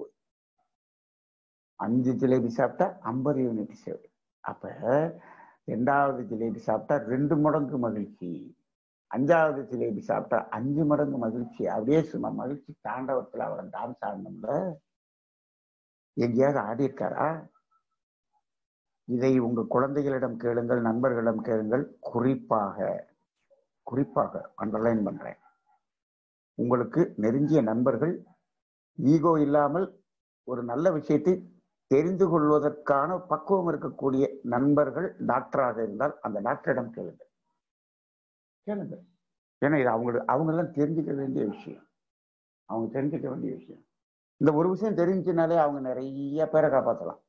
அஞ்சு ஜிலேபி சாப்பிட்டா ஐம்பது யூனிட் சுவை அப்ப ரெண்டாவது ஜிலேபி சாப்பிட்டா ரெண்டு மடங்கு மகிழ்ச்சி அஞ்சாவது ஜிலேபி சாப்பிட்டா அஞ்சு மடங்கு மகிழ்ச்சி அப்படியே சும்மா மகிழ்ச்சி தாண்டவத்துல அவரை டான்ஸ் ஆடணும்ல எங்கேயாவது ஆடி இருக்காரா இதை உங்க குழந்தைகளிடம் கேளுங்கள் நண்பர்களிடம் கேளுங்கள் குறிப்பாக குறிப்பாக அண்டர்லைன் பண்றேன் உங்களுக்கு நெருங்கிய நண்பர்கள் ஈகோ இல்லாமல் ஒரு நல்ல விஷயத்தை தெரிந்து கொள்வதற்கான பக்குவம் இருக்கக்கூடிய நண்பர்கள் டாக்டராக இருந்தால் அந்த டாக்டரிடம் கேளுங்க கேளுங்க ஏன்னா இது அவங்களுக்கு அவங்க எல்லாம் தெரிஞ்சுக்க வேண்டிய விஷயம் அவங்க தெரிஞ்சுக்க வேண்டிய விஷயம் இந்த ஒரு விஷயம் தெரிஞ்சுனாலே அவங்க நிறைய பேரை காப்பாற்றலாம்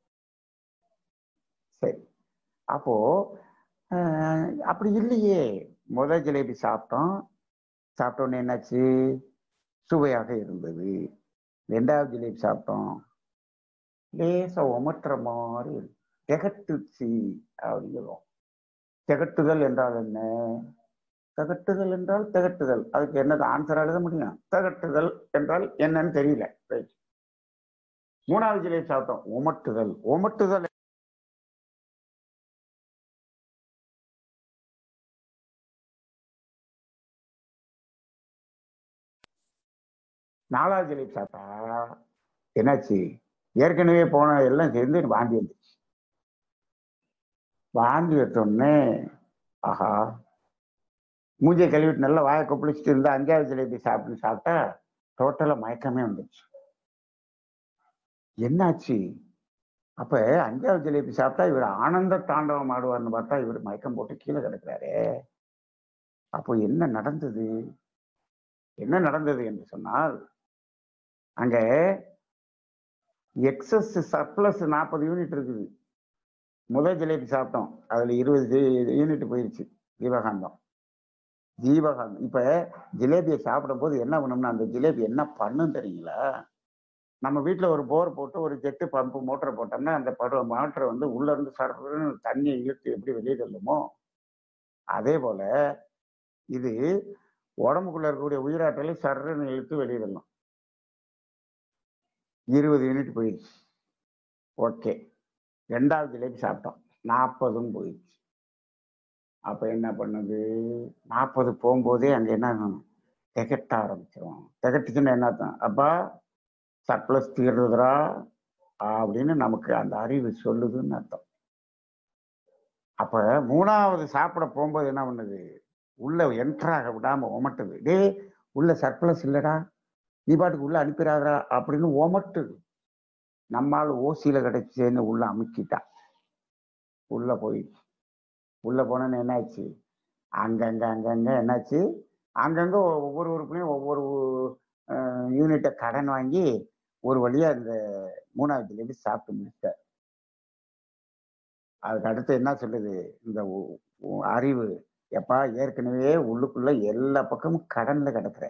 சரி அப்போ ஆஹ், அப்படி இல்லையே முதல் ஜிலேபி சாப்பிட்டோம் சாப்பிட்டோன்னே என்னாச்சு சுவையாக இருந்தது ரெண்டாவது ஜிலேபி சாப்பிட்டோம் லேசா உமட்டுற மாதிரி இருக்கு. திகட்டுச்சு அப்படின்னு சொல்லுவோம் திகட்டுதல் என்றால் என்ன திகட்டுதல் என்றால் திகட்டுதல் அதுக்கு என்னது ஆன்சர் எழுத முடியும் திகட்டுதல் என்றால் என்னன்னு தெரியல ரைட் மூணாவது ஜிலேபி சாப்பிட்டோம் உமட்டுதல் உமட்டுதல் நாலாவது ஜிலேபி சாப்பிட்டா என்னாச்சு ஏற்கனவே போன எல்லாம் சேர்ந்து வாந்தி வந்துச்சு வாந்தி வச்சோடனே ஆஹா மூஞ்சியை கழுவிட்டு நல்லா வாயை கொப்பளிச்சுட்டு இருந்தா அஞ்சாவது ஜிலேபி சாப்பிட்டு சாப்பிட்டா டோட்டலா மயக்கமே வந்துச்சு என்னாச்சு அப்ப அஞ்சாவது ஜிலேபி சாப்பிட்டா இவர் ஆனந்த தாண்டவம் ஆடுவார்னு பார்த்தா இவர் மயக்கம் போட்டு கீழே கிடக்குறாரு அப்போ என்ன நடந்தது என்ன நடந்தது என்று சொன்னால் அங்க எக்ஸஸ் சர்ப்ளஸ் நாற்பது யூனிட் இருக்குது முதல் ஜிலேபி சாப்பிட்டோம் அதுல இருபது யூனிட் போயிருச்சு ஜீவகாந்தம் ஜீவகாந்தம் இப்ப ஜிலேபியை சாப்பிடும் போது என்ன பண்ணோம்னா அந்த ஜிலேபி என்ன பண்ணும் தெரியுங்களா நம்ம வீட்டில் ஒரு போர் போட்டு ஒரு ஜெட்டு பம்பு மோட்டரை போட்டோம்னா அந்த பருவ மோட்டரை வந்து உள்ள இருந்து சர்ன்னு தண்ணியை இழுத்து எப்படி வெளியே தள்ளுமோ அதே போல இது உடம்புக்குள்ள இருக்கக்கூடிய உயிராற்றலை சர்ன்னு இழுத்து வெளியே தள்ளும் இருபது யூனிட் போயிடுச்சு ஓகே ரெண்டாவது ஜிலேபி சாப்பிட்டோம் நாற்பதும் போயிடுச்சு அப்ப என்ன பண்ணுது நாற்பது போகும்போதே அங்க என்ன ஆகும்? திகட்ட ஆரம்பிச்சிரும் திகட்டுச்சுன்னா என்ன அர்த்தம் அப்பா சர்ப்ளஸ் தீர்றதுரா அப்படின்னு நமக்கு அந்த அறிவு சொல்லுதுன்னு அர்த்தம் அப்ப மூணாவது சாப்பிட போகும்போது என்ன பண்ணுது உள்ள என்ட்ராக விடாம உமட்டுது டேய் உள்ள சர்ப்ளஸ் இல்லடா நீ பாட்டுக்கு உள்ள அனுப்பிடாதடா அப்படின்னு உமட்டுது நம்மால் ஓசியில கிடைச்சேன்னு உள்ள அமுக்கிட்டான் உள்ள போயிடுச்சு உள்ள போனோன்னு என்னாச்சு அங்கங்க அங்கங்க என்னாச்சு அங்கங்க ஒவ்வொரு உறுப்புலையும் ஒவ்வொரு யூனிட்டை கடன் வாங்கி ஒரு வழியா இந்த மூணாவது ஜிலேபி சாப்பிட்டு முடிச்சிட்டார் அதுக்கு அடுத்து என்ன சொல்லுது இந்த உ- உ- அறிவு எப்பா ஏற்கனவே உள்ளுக்குள்ள எல்லா பக்கமும் கடன்ல கிடக்குற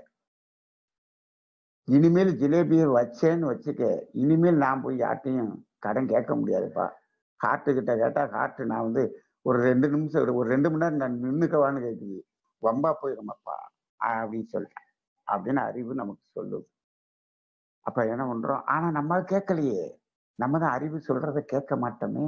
இனிமேல் ஜிலேபியை வச்சேன்னு வச்சுக்க இனிமேல் நான் போய் யார்ட்டையும் கடன் கேட்க முடியாதுப்பா ஹார்ட்டு கிட்ட கேட்டா ஹார்ட் நான் வந்து ஒரு ரெண்டு நிமிஷம் ஒரு- ஒரு ரெண்டு மணி நேரம் நான் நின்னுக்கவான்னு கேட்குது வம்பா போயிருமப்பா அப்படின்னு சொல்லிட்டேன் அப்படின்னு அறிவு நமக்கு சொல்லுது அப்ப என்ன பண்றோம் ஆனா நம்ம கேட்கலையே நம்ம தான் அறிவு சொல்றதை கேட்க மாட்டோமே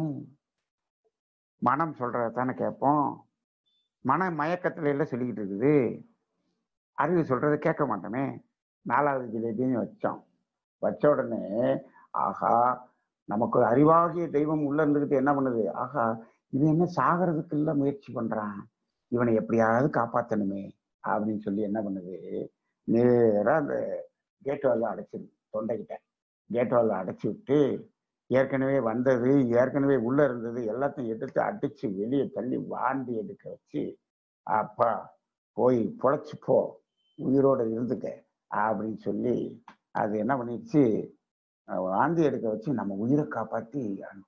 மனம் சொல்றதை தானே கேட்போம் மன மயக்கத்துல எல்லாம் சொல்லிக்கிட்டு இருக்குது அறிவு சொல்றதை கேட்க மாட்டோமே நாலாவது ஜிலேபியும் வச்சோம் வச்ச உடனே ஆஹா நமக்கு அறிவாகிய தெய்வம் உள்ள இருந்துகிட்டு என்ன பண்ணுது ஆஹா இவன் என்ன சாகிறதுக்கு இல்ல முயற்சி பண்றான் இவனை எப்படியாவது காப்பாத்தணுமே அப்படின்னு சொல்லி என்ன பண்ணுது நேரா அந்த கேட் வால்ல அடைச்சிது தொண்டைக்கிட்ட கேட் வால்ல அடைச்சி விட்டு ஏற்கனவே வந்தது ஏற்கனவே உள்ள இருந்தது எல்லாத்தையும் எடுத்து அடிச்சு வெளியே தள்ளி வாந்தி எடுக்க வச்சு அப்பா போய் பொழைச்சு போ உயிரோட இருந்துக்க அப்படின்னு சொல்லி அது என்ன பண்ணிடுச்சு அஹ் வாந்தி எடுக்க வச்சு நம்ம உயிரை காப்பாத்தி அனுப்பிச்சு.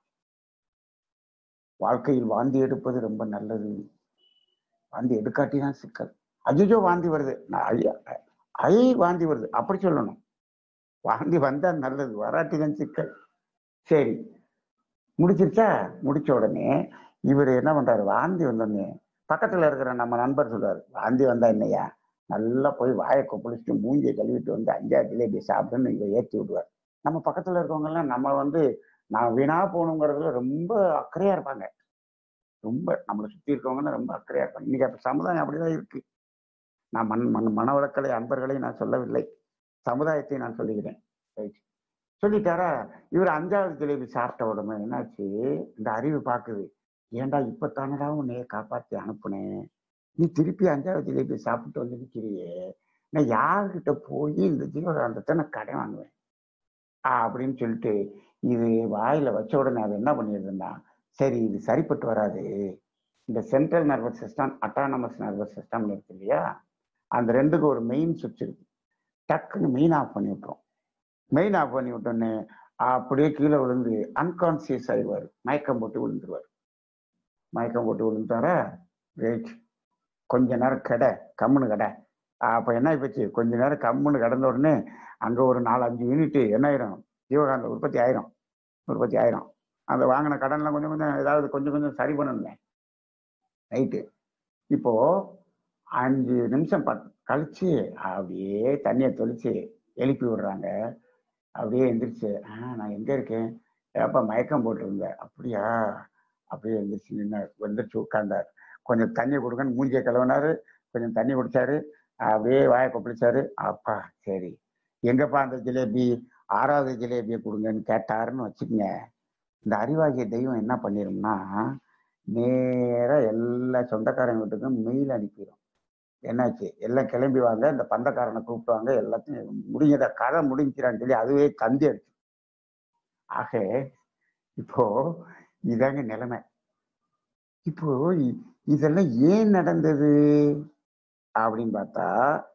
வாழ்க்கையில் வாந்தி எடுப்பது ரொம்ப நல்லது வாந்தி எடுக்காட்டிதான் சிக்கல் அஜிஜோ வாந்தி வருது நான் ஐயா ஐ வாந்தி வருது அப்படி சொல்லணும் வாந்தி வந்தா நல்லது வராட்டி தான் சிக்கல் சரி முடிச்சிருச்சா முடிச்ச உடனே இவர் என்ன பண்றாரு வாந்தி வந்தோடனே பக்கத்துல இருக்கிற நம்ம நண்பர் சொல்றாரு வாந்தி வந்தா என்னையா நல்லா போய் வாயை கொப்பளிச்சுட்டு மூஞ்சியை கழுவிட்டு வந்து அஞ்சாறு ஜிலேபி சாப்பிடுன்னு இதை ஏற்றி விடுவார் நம்ம பக்கத்துல இருக்கவங்க எல்லாம் நம்ம வந்து நான் வீணா போகணுங்கிறதுல ரொம்ப அக்கறையா இருப்பாங்க ரொம்ப நம்மளை சுத்தி இருக்கவங்க ரொம்ப அக்கறையா இருப்பாங்க இன்னைக்கு அப்ப சமுதாயம் அப்படிதான் இருக்கு நான் மண் மண் மனவளக்கலை அன்பர்களை நான் சொல்லவில்லை சமுதாயத்தை நான் சொல்லுகிறேன் ரைட் சொல்லிட்டாரா இவர் அஞ்சாவது ஜிலேபி சாப்பிட்ட உடனே என்னாச்சு இந்த அறிவு பார்க்குது ஏன்டா இப்ப தானடா உன்னைய காப்பாத்தி அனுப்புனேன் நீ திருப்பி அஞ்சாவது ஜிலேபி சாப்பிட்டு வந்து நிக்கிறியே நான் யாருக்கிட்ட போய் இந்த ஜீவகாந்தத்தை நான் கடன் வாங்குவேன் ஆ, அப்படின்னு சொல்லிட்டு இது வாயில வச்ச உடனே அது என்ன பண்ணிடுதுன்னா சரி இது சரிப்பட்டு வராது இந்த central nervous system autonomous nervous system இருக்கு இல்லையா அந்த ரெண்டுக்கும் ஒரு மெயின் சுவிட்ச் இருக்கு டக்குன்னு மெயின் ஆஃப் பண்ணி விட்டுரும் மெயின் ஆஃப் பண்ணி விட்டோன்னே அப்படியே கீழே விழுந்து அன்கான்சியஸ் ஆயிடுவார் மயக்கம் போட்டு விழுந்துருவார் மயக்கம் போட்டு விழுந்துட்டாரா ரைட் கொஞ்ச நேரம் கடை கம்முன்னு கடை அப்போ என்ன ஆயிப்போச்சு கொஞ்ச நேரம் கம்முன்னு கிடந்த உடனே அங்கே ஒரு நாலு அஞ்சு யூனிட் என்ன ஆயிரும் ஜீவகாந்த உற்பத்தி ஆயிரும் உற்பத்தி ஆயிரும் அந்த வாங்கின கடன்லாம் கொஞ்சம் கொஞ்சம் ஏதாவது கொஞ்சம் கொஞ்சம் சரி பண்ணணுமே ரைட்டு இப்போ அஞ்சு நிமிஷம் பத் கழிச்சு அப்படியே தண்ணியை தெளிச்சு எழுப்பி விடுறாங்க அப்படியே எந்திரிச்சு ஆ நான் எங்க இருக்கேன் ஏப்பா மயக்கம் போட்டிருந்தேன் அப்படியா அப்படியே எந்திரிச்சு நின்னார் எந்திரிச்சு உட்கார்ந்தார் கொஞ்சம் தண்ணி கொடுங்கன்னு மூஞ்சியை கழுவினாரு கொஞ்சம் தண்ணி குடிச்சாரு அப்படியே வாயை கொப்பளிச்சாரு அப்பா சரி எங்கப்பா அந்த ஜிலேபி ஆறாவது ஜிலேபியை கொடுங்கன்னு கேட்டாருன்னு வச்சுக்கோங்க இந்த அறிவாகிய தெய்வம் என்ன பண்ணிரும்னா நேரா எல்லா சொந்தக்காரங்க வீட்டுக்கும் மெயில் அனுப்பிடும் என்னாச்சு எல்லாம் கிளம்பி வாங்க இந்த பந்தக்காரனை கூப்பிடுவாங்க எல்லாத்தையும் முடிஞ்சத கதை முடிஞ்சிடான்னு சொல்லி அதுவே தந்தி அடிச்சு ஆக இப்போ இதாங்க நிலைமை இப்போ இ- இதெல்லாம் ஏன் நடந்தது அப்படின்னு பார்த்தா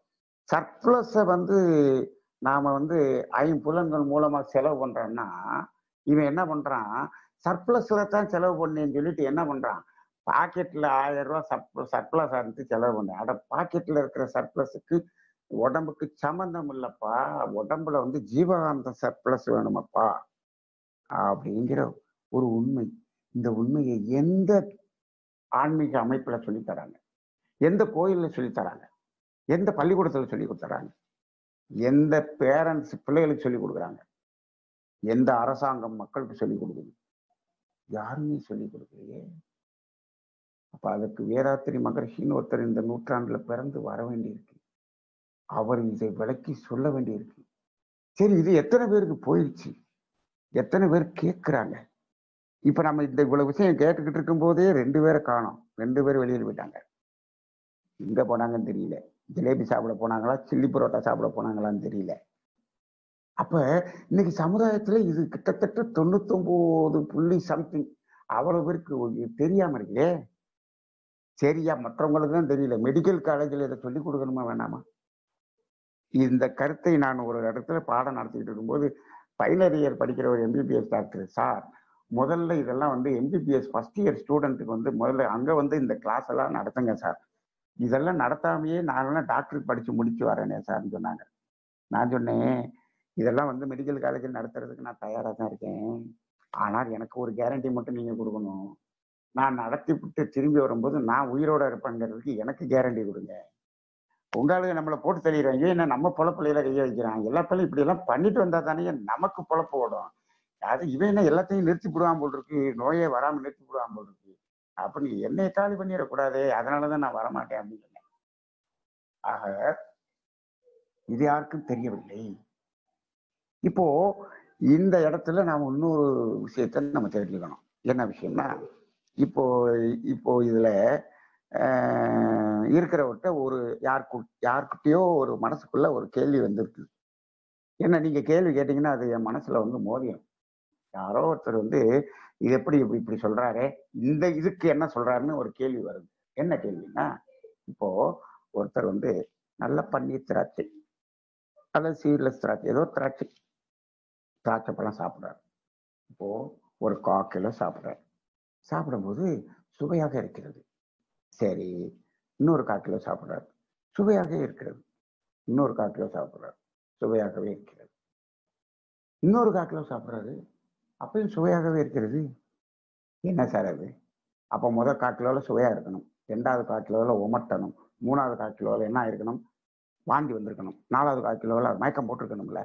சர்ப்ளஸை வந்து நாம வந்து ஐம்புலன்கள் மூலமா செலவு பண்றோம்னா இவன் என்ன பண்றான் சர்ப்ளஸ்ல தான் செலவு பண்ணேன்னு சொல்லிட்டு என்ன பண்றான் பாக்கெட்ல ஆயிரம் ரூபாய் சர்ப் சர்ப்ளஸ் இருந்து செலவு பண்ணேன் அட பாக்கெட்ல இருக்கிற சர்ப்ளஸுக்கு உடம்புக்கு சம்பந்தம் இல்லப்பா உடம்புல வந்து ஜீவகாந்த சர்ப்ளஸ் வேணுமப்பா அப்படிங்கிற ஒரு உண்மை இந்த உண்மையை எந்த ஆன்மீக அமைப்புல சொல்லி தராங்க எந்த கோயில்ல சொல்லி தராங்க எந்த பள்ளிக்கூடத்துல சொல்லி கொடுத்துறாங்க எந்த பேரண்ட்ஸ் பிள்ளைகளுக்கு சொல்லி கொடுக்குறாங்க எந்த அரசாங்கம் மக்களுக்கு சொல்லி கொடுக்குது யாருமே சொல்லி கொடுக்கலையே அப்ப அதுக்கு வேதாத்திரி மகர்ஷின்னு ஒருத்தர் இந்த நூற்றாண்டுல பிறந்து வர வேண்டியிருக்கு அவர் இதை விளக்கி சொல்ல வேண்டியிருக்கு சரி இது எத்தனை பேருக்கு போயிடுச்சு எத்தனை பேர் கேட்குறாங்க இப்ப நம்ம இந்த இவ்வளவு விஷயம் கேட்டுக்கிட்டு இருக்கும் போதே ரெண்டு பேரை காணோம் ரெண்டு பேர் வெளியில் போயிட்டாங்க எங்க போனாங்கன்னு தெரியல ஜிலேபி சாப்பிட போனாங்களா சில்லி பரோட்டா சாப்பிட போனாங்களான்னு தெரியல அப்ப இன்னைக்கு சமுதாயத்துல இது கிட்டத்தட்ட தொண்ணூத்தொன்பது புள்ளி சம்திங் அவ்வளவு பேருக்கு தெரியாம இருக்கே சரியா மற்றவங்களுக்கு தான் தெரியல மெடிக்கல் காலேஜில் இதை சொல்லி கொடுக்கணுமா வேணாமா இந்த கருத்தை நான் ஒரு இடத்துல பாடம் நடத்திக்கிட்டு இருக்கும்போது ஃபைனல் இயர் படிக்கிற ஒரு எம்பிபிஎஸ் டாக்டர் சார் முதல்ல இதெல்லாம் வந்து எம்பிபிஎஸ் ஃபர்ஸ்ட் இயர் ஸ்டூடெண்ட்டுக்கு வந்து முதல்ல அங்க வந்து இந்த கிளாஸ் எல்லாம் நடத்துங்க சார் இதெல்லாம் நடத்தாமையே நாங்களாம் டாக்டருக்கு படிச்சு முடிச்சு வரேனே சார்னு சொன்னாங்க நான் சொன்னேன் இதெல்லாம் வந்து மெடிக்கல் காலேஜில் நடத்துறதுக்கு நான் தயாராக தான் இருக்கேன் ஆனால் எனக்கு ஒரு கேரண்டி மட்டும் நீங்க கொடுக்கணும் நான் நடத்தி விட்டு திரும்பி வரும்போது நான் உயிரோட இருப்பேங்கிறதுக்கு எனக்கு கேரண்டி கொடுங்க உங்களால நம்மளை போட்டு தெளிகிறாங்க என்ன நம்ம பொழப்பிள்ளையில கைய வைக்கிறான் எல்லா பிள்ளையும் இப்படி எல்லாம் பண்ணிட்டு வந்தா தானே நமக்கு பொழப்பு ஓடும் அது இவன் என்ன எல்லாத்தையும் நிறுத்தி விடுவான் போல் இருக்கு நோயே வராம நிறுத்தி விடுவான் போல் இருக்கு அப்ப நீ என்னை காலி பண்ணிடக்கூடாது அதனாலதான் நான் வரமாட்டேன் அப்படின்னு சொன்னேன் ஆக இது யாருக்கும் தெரியவில்லை இப்போ இந்த இடத்துல நாம இன்னொரு விஷயத்த நம்ம தெரிஞ்சுக்கணும் என்ன விஷயம்னா இப்போ இப்போ இதுல ஆஹ், இருக்கிறவர்கிட்ட ஒரு யாருக்கு யாருக்கிட்டயோ ஒரு மனசுக்குள்ள ஒரு கேள்வி வந்திருக்கு என்ன நீங்க கேள்வி கேட்டீங்கன்னா அது என் மனசுல வந்து மோதியம் யாரோ ஒருத்தர் வந்து இது எப்படி இப்படி இப்படி சொல்றாரே இந்த இதுக்கு என்ன சொல்றாருன்னு ஒரு கேள்வி வருது என்ன கேள்வின்னா இப்போ ஒருத்தர் வந்து நல்ல பன்னீர் திராட்சை அல்லது சீட்லெஸ் திராட்சை ஏதோ திராட்சை திராட்சை பழம் சாப்பிட்றாரு இப்போ ஒரு கா கிலோ சாப்பிட்றாரு சாப்பிடும்போது சுவையாக இருக்கிறது சரி இன்னொரு கால் கிலோ சாப்பிட்றாரு சுவையாக இருக்கிறது இன்னொரு கால் கிலோ சாப்பிட்றாரு சுவையாகவே இருக்கிறது இன்னொரு கால் கிலோ சாப்பிட்றாரு அப்பயும் சுவையாகவே இருக்கிறது என்ன சார் அது அப்போ முதல் கால் கிலோவில் சுவையாக இருக்கணும் ரெண்டாவது கால் கிலோவில் உமட்டணும் மூணாவது கால் கிலோவில் என்ன இருக்கணும் வாந்தி வந்திருக்கணும் நாலாவது கால் கிலோவில் மயக்கம் போட்டிருக்கணும்ல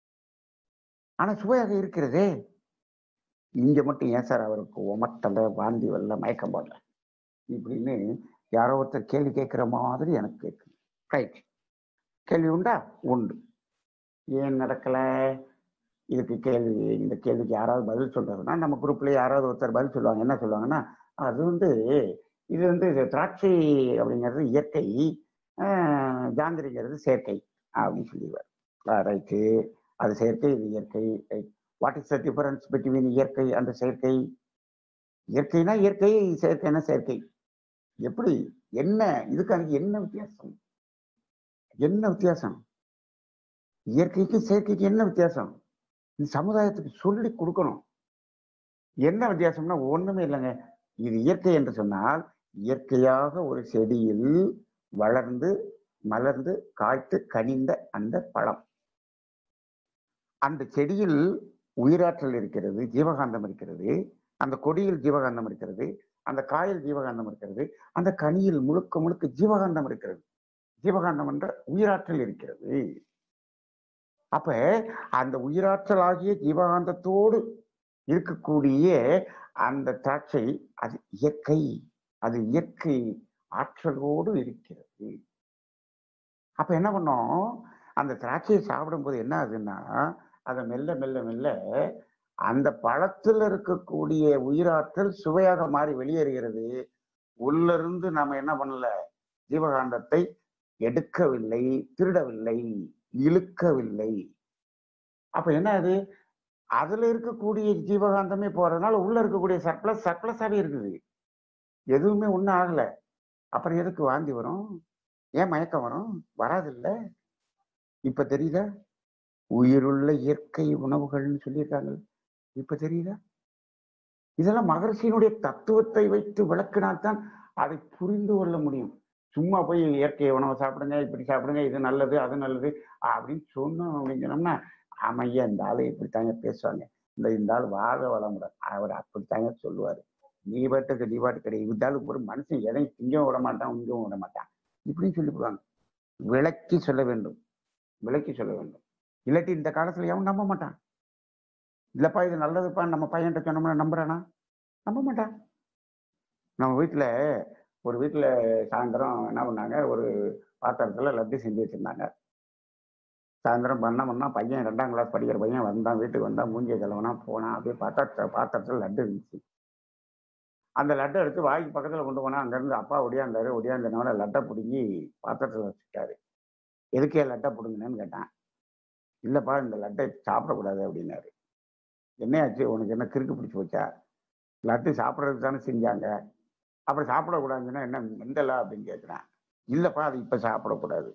ஆனால் சுவையாக இருக்கிறதே இங்க மட்டும் ஏன் சார் அவருக்கு உமட்டல வாந்தி வரல மயக்கம் போடல இப்படின்னு யாரோ ஒருத்தர் கேள்வி கேட்குற மாதிரி எனக்கு கேட்குது ரைட் கேள்வி உண்டா உண்டு ஏன் நடக்கல இதுக்கு கேள்வி இந்த கேள்விக்கு யாராவது பதில் சொல்றாருன்னா நம்ம குரூப்ல யாராவது ஒருத்தர் பதில் சொல்லுவாங்க என்ன சொல்லுவாங்கன்னா அது வந்து இது வந்து இது திராட்சை அப்படிங்கிறது இயற்கை ஆஹ், ஜாங்கிரிங்கிறது செயற்கை அப்படின்னு சொல்லிடுவார் ரைட்டு அது செயற்கை இது இயற்கை what is the difference between இயற்கை அந்த செயற்கை இயற்கைனா இயற்கை செயற்கைனா செயற்கை எப்படி என்ன இதுக்கு அதுக்கு என்ன வித்தியாசம் என்ன வித்தியாசம் இயற்கைக்கு செயற்கைக்கு என்ன வித்தியாசம் இந்த சமுதாயத்துக்கு சொல்லி கொடுக்கணும் என்ன வித்தியாசம்னா ஒண்ணுமே இல்லைங்க இது இயற்கை என்று சொன்னால் இயற்கையாக ஒரு செடியில் வளர்ந்து மலர்ந்து காய்த்து கனிந்த அந்த பழம் அந்த செடியில் உயிராற்றல் இருக்கிறது ஜீவகாந்தம் இருக்கிறது அந்த கொடியில் ஜீவகாந்தம் இருக்கிறது அந்த காயில் ஜீவகாந்தம் இருக்கிறது அந்த கனியில் முழுக்க முழுக்க ஜீவகாந்தம் இருக்கிறது ஜீவகாந்தம் என்ற உயிராற்றல் இருக்கிறது அப்ப அந்த உயிராற்றல் ஆகிய ஜீவகாந்தத்தோடு இருக்கக்கூடிய அந்த திராட்சை அது இயற்கை அது இயற்கை ஆற்றலோடு இருக்கிறது அப்ப என்ன பண்ணோம் அந்த திராட்சையை சாப்பிடும்போது என்ன ஆகுதுன்னா அதை மெல்ல மெல்ல மெல்ல அந்த பழத்தில் இருக்கக்கூடிய உயிராற்றல் சுவையாக மாறி வெளியேறுகிறது உள்ள இருந்து நாம என்ன பண்ணல ஜீவகாந்தத்தை எடுக்கவில்லை திருடவில்லை இழுக்கவில்லை அப்ப என்ன அது அதுல இருக்கக்கூடிய ஜீவகாந்தமே போறதுனால உள்ள இருக்கக்கூடிய சர்ப்ளஸ் சர்ப்ளஸாவே இருக்குது எதுவுமே ஒன்றும் ஆகல அப்புறம் எதுக்கு வாந்தி வரும் ஏன் மயக்கம் வரும் வராது இல்ல இப்ப தெரியுதா உயிருள்ள இயற்கை உணவுகள்னு சொல்லியிருக்காங்க இப்ப தெரியுதா இதெல்லாம் மகர்ஷியினுடைய தத்துவத்தை வைத்து விளக்கினால்தான் அதை புரிந்து கொள்ள முடியும் சும்மா போய் இயற்கை உணவை சாப்பிடுங்க இப்படி சாப்பிடுங்க இது நல்லது அது நல்லது அப்படின்னு சொன்னோம் அப்படின்னு சொன்னோம்னா ஆமையா இந்த ஆளு இப்படித்தாங்க பேசுவாங்க இந்த இந்த ஆள் வாழ வளமுட அவர் அப்படித்தாங்க சொல்லுவாரு நீ பாட்டுக்கு நீ பாட்டு கிடையாது இந்த ஆளுக்கு ஒரு மனுஷன் எதையும் திங்கவும் விட மாட்டான் இங்கவும் விட மாட்டான் இப்படின்னு சொல்லிவிடுவாங்க விளக்கி சொல்ல வேண்டும் விளக்கி சொல்ல வேண்டும் இல்லாட்டி இந்த காலத்துல எவன் நம்ப மாட்டான் இல்லப்பா இது நல்லதுப்பா நம்ம பையன்கிட்ட சொன்னோம்னா நம்புறானா நம்ப மாட்டான் நம்ம வீட்டுல ஒரு வீட்டுல சாயந்தரம் என்ன பண்ணாங்க ஒரு பாத்திரத்துல லட்டு செஞ்சு வச்சிருந்தாங்க சாயந்தரம் பண்ண பண்ணா பையன் ரெண்டாம் கிளாஸ் படிக்கிற பையன் வந்தான் வீட்டுக்கு வந்தா மூஞ்சிய கிழவனா போனான் அப்படியே பாத்திரத்தை பாத்திரத்துல லட்டு இருந்துச்சு அந்த லட்டை எடுத்து வாய்க்கு பக்கத்துல கொண்டு போனா அங்கிருந்து அப்பா ஒடியாந்தாரு ஒடியாந்தனால லட்டை பிடுங்கி பாத்திரத்துல வச்சுட்டாரு எதுக்கே லட்டை பிடுங்கினேன்னு கேட்டான் இல்லப்பா இந்த லட்டை சாப்பிடக்கூடாது அப்படின்னாரு என்னையாச்சு உனக்கு என்ன கிறுக்கு பிடிச்சி போச்சா லட்டு சாப்பிட்றதுக்கு தானே செஞ்சாங்க அப்புறம் சாப்பிடக்கூடாதுன்னா என்ன மெண்டலா அப்படின்னு கேட்குறேன் இல்லைப்பா அது இப்போ சாப்பிடக்கூடாது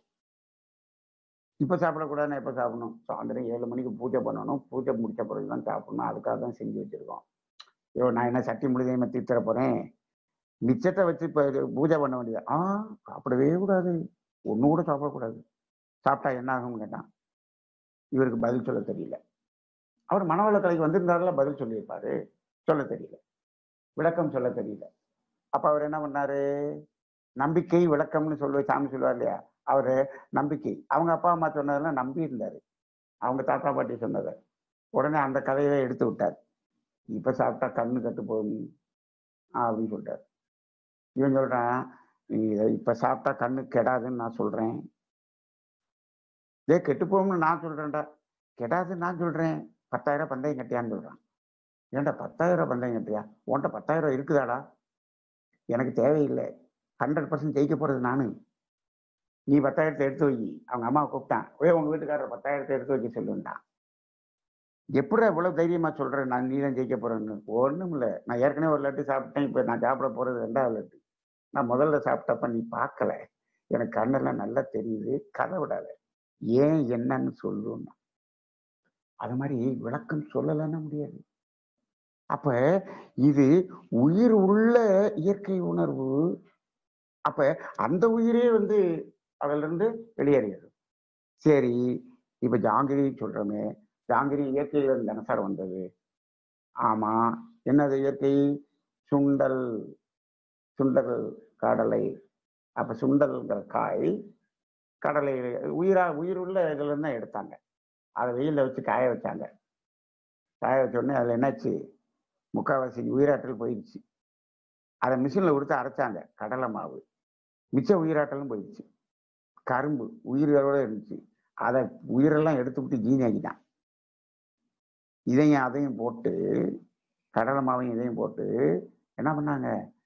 இப்போ சாப்பிடக்கூடாதுன்னா எப்போ சாப்பிடணும் சாயந்தரம் ஏழு மணிக்கு பூஜை பண்ணணும் பூஜை முடிச்ச பிறகு தான் சாப்பிடணும் அதுக்காக தான் செஞ்சு வச்சுருக்கோம் ஐயோ நான் என்ன சட்டி முழுதையுமே தீர்த்தர போகிறேன் மிச்சத்தை வச்சு இப்போ பூஜை பண்ண வேண்டியது ஆ சாப்பிடவே கூடாது ஒன்று கூட சாப்பிடக்கூடாது சாப்பிட்டா என்ன ஆகும்னு கேட்டான் இவருக்கு பதில் சொல்ல தெரியல அவர் மனவள கலைக்கு வந்திருந்தாருல பதில் சொல்லியிருப்பாரு சொல்ல தெரியல விளக்கம் சொல்ல தெரியல அப்ப அவர் என்ன பண்ணாரு நம்பிக்கை விளக்கம்னு சொல்லி சாமி சொல்லுவார் இல்லையா அவரு நம்பிக்கை அவங்க அப்பா அம்மா சொன்னதெல்லாம் நம்பி இருந்தாரு அவங்க தாத்தா பாட்டி சொன்னதை உடனே அந்த கதையை எடுத்து விட்டார் இப்ப சாப்பிட்டா கண்ணு கட்டு போகும் அப்படின்னு சொல்லிட்டார் இவன் சொல்றான் இதை இப்ப சாப்பிட்டா கண்ணு கெடாதுன்னு நான் சொல்றேன் இதே கெட்டு போகும்னு நான் சொல்றேன்டா கெடாதுன்னு நான் சொல்றேன் பத்தாயிரம் பந்தயம் கட்டியான்னு சொல்றான் ஏன்டா பத்தாயிரம் பந்தயம் கட்டியா உன்கிட்ட பத்தாயிரம் இருக்குதாடா எனக்கு தேவையில்லை ஹண்ட்ரட் பர்சன்ட் ஜெயிக்க போறது நானு நீ பத்தாயிரத்தை எடுத்து வை அவங்க அம்மாவை கூப்பிட்டான் ஒரே உங்க வீட்டுக்காரர் பத்தாயிரத்தை எடுத்து வைக்க சொல்லுன்ட்டான் எப்படி இவ்வளவு தைரியமா சொல்றேன் நான் நீ தான் ஜெயிக்க போறேன்னு ஒண்ணும் இல்லை நான் ஏற்கனவே ஒரு லட்டு சாப்பிட்டேன் இப்ப நான் சாப்பிட போறது ரெண்டாவது லட்டு நான் முதல்ல சாப்பிட்டப்ப நீ பார்க்கல எனக்கு கண்ணெல்லாம் நல்லா தெரியுது கதை விடாத ஏன் என்னன்னு சொல்லுன்னா அது மாதிரி விளக்கம் சொல்லலன்னா முடியாது அப்ப இது உயிர் உள்ள இயற்கை உணர்வு அப்ப அந்த உயிரே வந்து அதுல இருந்து வெளியேறியது சரி இப்ப ஜாங்கிரி சொல்றோமே ஜாங்கிரி இயற்கையில இருந்து தானே சார் வந்தது ஆமா என்னது இயற்கை சுண்டல் சுண்டல் கடலை அப்ப சுண்டல்ங்கிற காய் கடலை உயிரா உயிர் உள்ள இதுல இருந்து தான் எடுத்தாங்க அதை வெயில்ல வச்சு காய வச்சாங்க காய வச்ச உடனே அதுல என்னாச்சு முக்கால்வாசி உயிராற்றல் போயிடுச்சு அதை மிஷினில் கொடுத்து அரைச்சாங்க கடலை மாவு மிச்ச உயிராற்றலும் போயிடுச்சு கரும்பு உயிர்களோட இருந்துச்சு அதை உயிரெல்லாம் எடுத்து விட்டு ஜீனி ஆக்கிட்டான் இதையும் அதையும் போட்டு கடலை மாவையும் இதையும் போட்டு என்ன பண்ணாங்க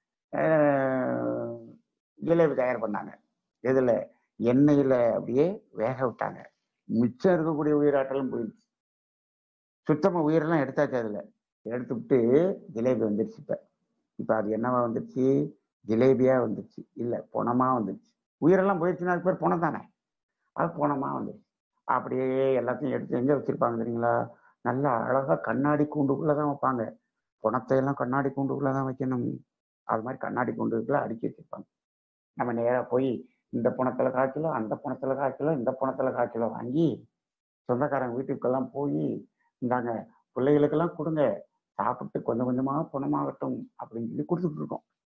ஜிலேபி தயார் பண்ணாங்க இதில் எண்ணெயில் அப்படியே வேக விட்டாங்க மிச்சம் இருக்கக்கூடிய உயிராற்றலும் போயிடுச்சு சுத்தமாக உயிரெல்லாம் எடுத்தாச்சு அதில் எடுத்து விட்டு ஜிலேபி வந்துருச்சு இப்போ இப்போ அது என்னவா வந்துருச்சு ஜிலேபியா வந்துருச்சு இல்லை பொணமா வந்துருச்சு உயிரெல்லாம் போயிடுச்சுன்னா அது பேர் பொணம் தானே அது பொணமா வந்துருச்சு அப்படியே எல்லாத்தையும் எடுத்து எங்கே வச்சிருப்பாங்க தெரியுங்களா நல்லா அழகா கண்ணாடி கூண்டுக்குள்ள தான் வைப்பாங்க புணத்தை எல்லாம் கண்ணாடி கூண்டுக்குள்ள தான் வைக்கணும் அது மாதிரி கண்ணாடி கூண்டுக்குள்ள அடுக்கி வச்சிருப்பாங்க நம்ம நேராக போய் இந்த புணத்துல காய்ச்சலோ அந்த புணத்துல காய்ச்சலோ இந்த புணத்துல காய்ச்சலோ வாங்கி சொந்தக்காரங்க வீட்டுக்கெல்லாம் போய் இந்தாங்க பிள்ளைகளுக்கெல்லாம் கொடுங்க சாப்பிட்டு கொஞ்சம் கொஞ்சமா குணமாகட்டும் அப்படின்னு சொல்லி கொடுத்துட்டு இருக்கோம்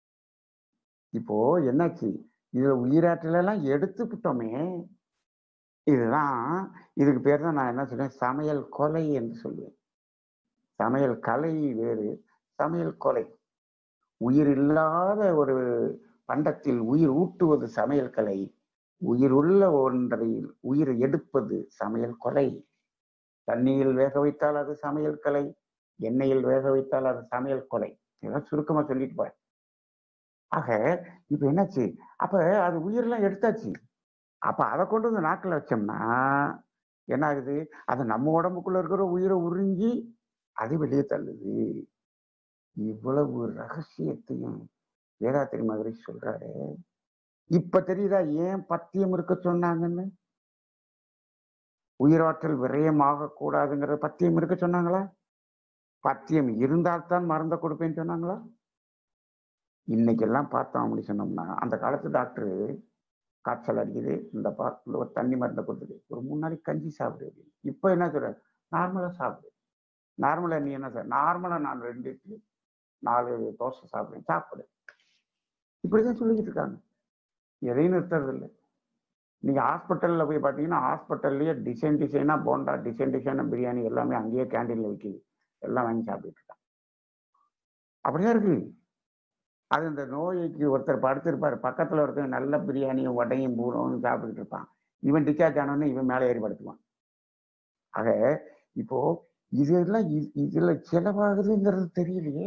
இப்போ என்னாச்சு இதுல உயிராற்றல் எல்லாம் எடுத்துக்கிட்டோமே இதுதான் இதுக்கு பேர் தான் நான் என்ன சொல்றேன் சமையல் கொலை என்று சொல்லுவேன் சமையல் கலை வேறு சமையல் கொலை உயிர் இல்லாத ஒரு பண்டத்தில் உயிர் ஊட்டுவது சமையல் கலை உயிர் உள்ள ஒன்றை உயிர் எடுப்பது சமையல் கொலை தண்ணியில் வேக வைத்தால் அது சமையல் கலை எண்ணெயில் வேக வைத்தால் அது சமையல் கொலை இதெல்லாம் சுருக்கமா சொல்லிட்டு போறேன் ஆக இப்ப என்னாச்சு அப்ப அது உயிரெல்லாம் எடுத்தாச்சு அப்ப அதை கொண்டு வந்து நாக்கில் வச்சோம்னா என்ன ஆகுது அது நம்ம உடம்புக்குள்ள இருக்கிற உயிரை உறிஞ்சி அது வெளியே தள்ளுது இவ்வளவு ரகசியத்தையும் வேதாத்திரி மகரிஷி சொல்றாரு இப்ப தெரியுதா ஏன் பத்தியம் இருக்க சொன்னாங்கன்னு உயிராற்றல் விரயமாக கூடாதுங்கிற பத்தியம் இருக்க சொன்னாங்களா பத்தியம் இருந்தால்தான் மருந்த கொடுப்பேன்னு சொன்னாங்களா இன்னைக்கு எல்லாம் பார்த்தோம் அப்படி சொன்னோம்னா அந்த காலத்து டாக்டர் காய்ச்சல் அடிக்குது இந்த பா இந்த ஒரு தண்ணி மருந்தை கொடுத்துது ஒரு மூணு நாளைக்கு கஞ்சி சாப்பிடு அப்படின்னு. இப்போ என்ன சொல்ற நார்மலா சாப்பிடு நார்மலா நீ என்ன சார் நார்மலா நான் ரெண்டு இட்லி நாலு தோசை சாப்பிடுறேன் சாப்பிடு இப்படிதான் சொல்லிக்கிட்டு இருக்காங்க எதையும் நிறுத்துறது இல்லை நீங்க ஹாஸ்பிட்டல்ல போய் பார்த்தீங்கன்னா ஹாஸ்பிட்டல்லையே டிசைன் டிசைனா போண்டா டிசைன் டிசைனா பிரியாணி எல்லாமே அங்கேயே கேண்டீன்ல விற்கிது எல்லாம் வாங்கி சாப்பிட்டுட்டு இருக்காங்க அப்படியே இருக்கு அது இந்த நோய்க்கு ஒருத்தர் படுத்திருப்பார் பக்கத்துல ஒருத்தர் நல்ல பிரியாணியும் வடையும் பூரவும் சாப்பிட்டுட்டு இருப்பான் இவன் டிஸ்சார்ஜ் ஆனோடனே இவன் மேலே ஏறி படுத்துவான் ஆக இப்போ இதெல்லாம் இ- இதுல செலவாகுதுங்கிறது தெரியலையே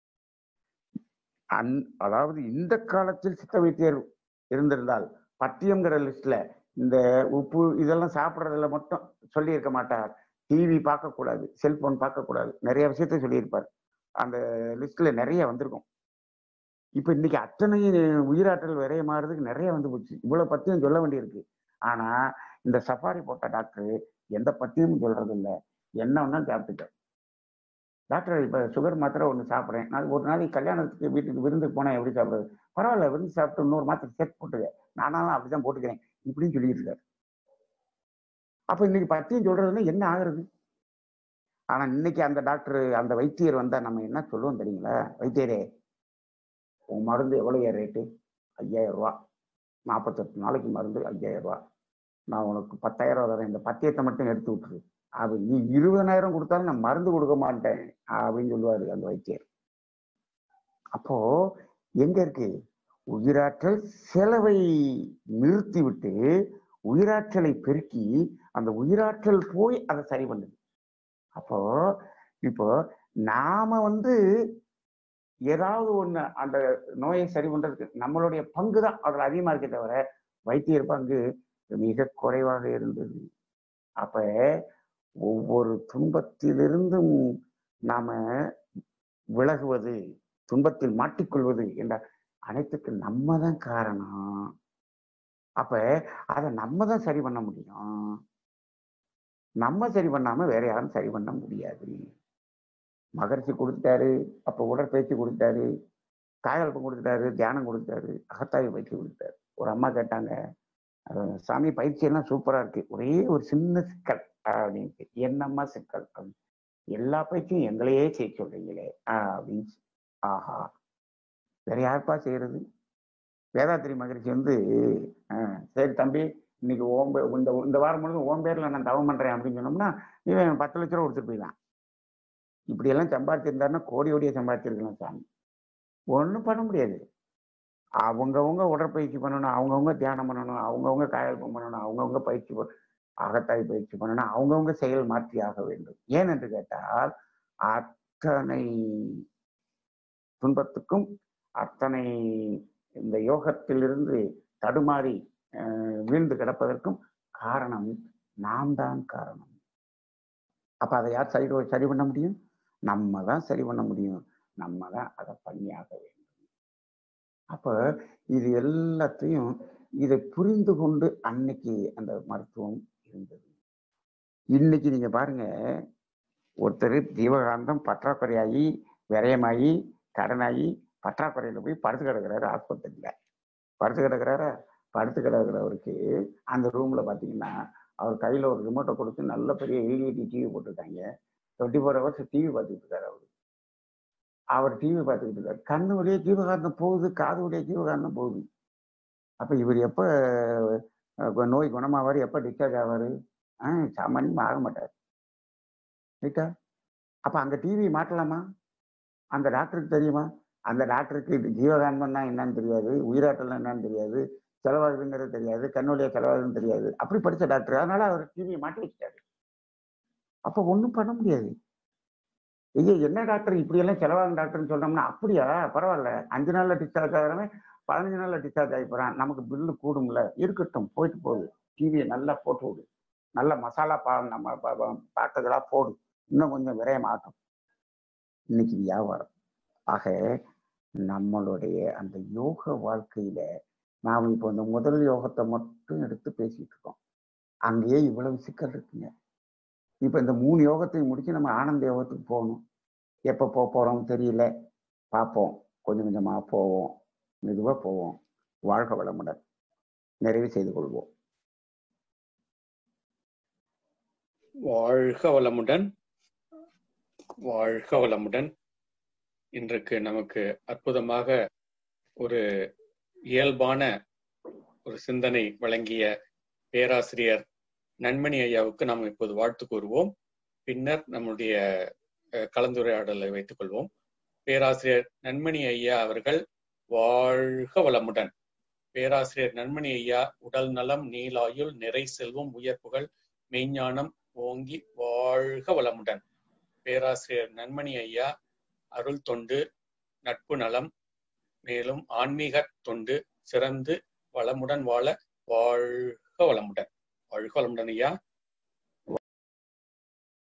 அந் அதாவது இந்த காலத்தில் சித்த வைத்தியர் இருந்திருந்தால் பத்தியம்ங்கிற லிஸ்ட்ல இந்த உப்பு இதெல்லாம் சாப்பிட்றதுல மட்டும் சொல்லி இருக்க மாட்டார் டிவி பார்க்கக்கூடாது செல்போன் பார்க்கக்கூடாது நிறைய விஷயத்த சொல்லியிருப்பார் அந்த லிஸ்ட்ல நிறைய வந்திருக்கும் இப்ப இன்னைக்கு அத்தனை உயிராற்றல் விரைய மாறுறதுக்கு நிறைய வந்து போச்சு இவ்வளவு பத்தியம் சொல்ல வேண்டியிருக்கு ஆனா இந்த சஃபாரி போட்ட டாக்டர் எந்த பத்தியமும் சொல்றது இல்ல என்ன ஒன்னா சாப்பிட்டுட்டேன் டாக்டர் இப்ப சுகர் மாத்திரை ஒன்று சாப்பிட்றேன் நான் ஒரு நாளைக்கு கல்யாணத்துக்கு வீட்டுக்கு விருந்துக்கு போனா எப்படி சாப்பிடுறது பரவாயில்ல விருந்து சாப்பிட்டு இன்னொரு மாத்திரை சேர்த்து போட்டுக்க நானாலும் அப்படிதான் போட்டுக்கிறேன் இப்படின்னு சொல்லிட்டு இருக்காரு அப்ப இன்னைக்கு பத்தியம் சொல்றதுன்னா என்ன ஆகுறது ஆனா இன்னைக்கு அந்த டாக்டர் அந்த வைத்தியர் வந்தா நம்ம என்ன சொல்லுவோம் தெரியுங்களா வைத்தியரே உன் மருந்து எவ்வளவு ரேட்டு ஐயாயிரம் ரூபா நாற்பத்தெட்டு நாளைக்கு மருந்து ஐயாயிரம் ரூபா நான் உனக்கு பத்தாயிரம் ரூபா தரேன் இந்த பத்தியத்தை மட்டும் எடுத்து விட்டுரு அது நீ இருபதனாயிரம் கொடுத்தாலும் நான் மருந்து கொடுக்க மாட்டேன் அப்படின்னு சொல்லுவாரு அந்த வைத்தியர் அப்போ எங்க இருக்கு உயிராற்றல் செலவை நிறுத்தி விட்டு உயிராற்றலை பெருக்கி அந்த உயிராற்றல் போய் அதை சரி பண்ணுது அப்போ இப்போ நாம வந்து ஏதாவது ஒண்ணு அந்த நோயை சரி பண்றதுக்கு நம்மளுடைய பங்கு தான் அதுல அதிகமா இருக்கே தவிர வைத்தியர் பங்கு மிக குறைவாக இருந்தது அப்ப ஒவ்வொரு துன்பத்திலிருந்தும் நாம விலகுவது துன்பத்தில் மாட்டிக்கொள்வது என்ற அனைத்துக்கு நம்ம தான் காரணம் அப்ப அதை நம்ம தான் சரி பண்ண முடியும் நம்ம சரி பண்ணாம வேற யாரும் சரி பண்ண முடியாது மகரிஷி கொடுத்துட்டாரு அப்ப உடற்பயிற்சி கொடுத்தாரு காயல்பம் கொடுத்துட்டாரு தியானம் கொடுத்தாரு அகத்தாய்வு பயிற்சி கொடுத்தாரு ஒரு அம்மா கேட்டாங்க அஹ் சாமி பயிற்சி எல்லாம் சூப்பரா இருக்கு ஒரே ஒரு சின்ன சிக்கல் அப்படின்ட்டு என்னம்மா சிக்கல் அப்படின்னு. எல்லா பயிற்சியும் எங்களையே செய்ய சொல்றீங்களே ஆஹ் அப்படின்னு சொ- ஆஹா வேற யாருப்பா செய்யறது வேதாத்திரி மகரிஷி வந்து ஆஹ் சரி தம்பி இன்னைக்கு ஓம் பே- இந்த இந்த வாரம் முழுதும் ஓம் பேர்ல நான் தவம் பண்றேன் அப்படின்னு சொன்னோம்னா இவன் பத்து லட்ச ரூபா கொடுத்துட்டு போயிடலாம் இப்படி எல்லாம் சம்பாதிச்சிருந்தாருன்னா கோடி கோடியா சம்பாதிச்சிருக்கலாம் சாமி ஒண்ணும் பண்ண முடியாது அவங்கவுங்க உடற்பயிற்சி பண்ணணும் அவங்கவுங்க தியானம் பண்ணணும் அவங்கவுங்க காயல்பம் பண்ணணும் அவங்கவுங்க பயிற்சி ப- அகத்தாய் பயிற்சி பண்ணணும் அவங்கவுங்க செயல் மாற்றி ஆக வேண்டும் ஏன் என்று கேட்டால் அத்தனை துன்பத்துக்கும் அத்தனை இந்த யோகத்திலிருந்து தடுமாறி அஹ், வீழ்ந்து கிடப்பதற்கும் காரணம் நாம் தான் காரணம் அப்ப அதை யார் சரி சரி பண்ண முடியும் நம்ம தான் சரி பண்ண முடியும் நம்ம தான் அதை பண்ணியாக வேண்டும் அப்ப இது எல்லாத்தையும் இதை புரிந்து கொண்டு அன்னைக்கு அந்த மருத்துவம் இருந்தது இன்னைக்கு நீங்க பாருங்க ஒருத்தர் ஜீவகாந்தம் பற்றாக்குறையாகி விரயமாகி கடனாகி பற்றாக்குறையில போய் படுத்து கிடக்குறாரு ஆஸ்பத்திரியில படுத்து கிடக்குறாரா படுத்து கிடக்குறவருக்கு அந்த ரூம்ல பாத்தீங்கன்னா அவர் கையில ஒரு ரிமோட்டை கொடுத்து நல்ல பெரிய எல்இடி டிவி போட்டிருக்காங்க டுவெண்ட்டி ஃபோர் ஹவர்ஸ் டிவி பார்த்துட்டு இருக்காரு அவரு அவர் டிவி பார்த்துக்கிட்டு இருக்காரு கண்ணு வழியே ஜீவகாந்தம் போகுது காது வழியே ஜீவகாந்தம் போகுது அப்ப இவர் எப்ப அஹ், நோய் குணமாவாரு எப்ப டிஸ்சார்ஜ் ஆவாரு ஆஹ் சாமானியமா ஆக மாட்டார் ரைட்டா அப்ப அங்க டிவி மாட்டலாமா அந்த டாக்டருக்கு தெரியுமா அந்த டாக்டருக்கு இது ஜீவகாந்தம்னா என்னன்னு தெரியாது உயிராற்றல் என்னன்னு தெரியாது செலவாகுதுங்கிறது தெரியாது கண்ணுடைய செலவாகுதுன்னு தெரியாது அப்படி படிச்ச டாக்டர் அதனால அவர் டிவியை மாட்டி வச்சிட்டாரு அப்ப ஒண்ணும் பண்ண முடியாது ஐயோ என்ன டாக்டர் இப்படி எல்லாம் செலவாகும் டாக்டர்னு சொன்னோம்னா அப்படியா பரவாயில்ல அஞ்சு நாள்ல டிஸ்சார்ஜ் ஆகிறவன் பதினஞ்சு நாள்ல டிஸ்சார்ஜ் ஆகி போறான் நமக்கு பில்லு கூடும்ல இருக்கட்டும் போயிட்டு போகுது டிவியை நல்லா போட்டு விடு நல்ல மசாலா பா நம்ம பா- பா- பார்த்ததெல்லா போடு இன்னும் கொஞ்சம் விரயமாகும் இன்னைக்கு வியாபாரம் ஆக நம்மளுடைய அந்த யோக வாழ்க்கையில நாம் இப்போ இந்த முதல் யோகத்தை மட்டும் எடுத்து பேசிட்டு இருக்கோம் அங்கேயே இவ்வளவு சிக்கல் இருக்குங்க இப்ப இந்த மூணு யோகத்தையும் முடிச்சு நம்ம ஆனந்த யோகத்துக்கு போகணும் எப்ப போக போறோம் தெரியல பார்ப்போம் கொஞ்சம் கொஞ்சமா போவோம் மெதுவா போவோம் வாழ்க வளமுடன் நிறைவு செய்து கொள்வோம் வாழ்க வளமுடன் வாழ்க வளமுடன் இன்றைக்கு நமக்கு அற்புதமாக ஒரு இயல்பான ஒரு சிந்தனை வழங்கிய பேராசிரியர் நன்மணி ஐயாவுக்கு நாம் இப்போது வாழ்த்து கூறுவோம் பின்னர் நம்முடைய அஹ், கலந்துரையாடலை வைத்துக் கொள்வோம் பேராசிரியர் நன்மணி ஐயா அவர்கள் வாழ்க வளமுடன் பேராசிரியர் நன்மணி ஐயா உடல் நலம் நீலாயுள் நிறை செல்வம் உயர்ப்புகள் மெய்ஞானம் ஓங்கி வாழ்க வளமுடன் பேராசிரியர் நன்மணி ஐயா அருள் தொண்டு நட்பு நலம் மேலும் ஆன்மீக தொண்டு சிறந்து வளமுடன் வாழ வாழ்க வளமுடன் வாழ்க வளமுடன் ஐயா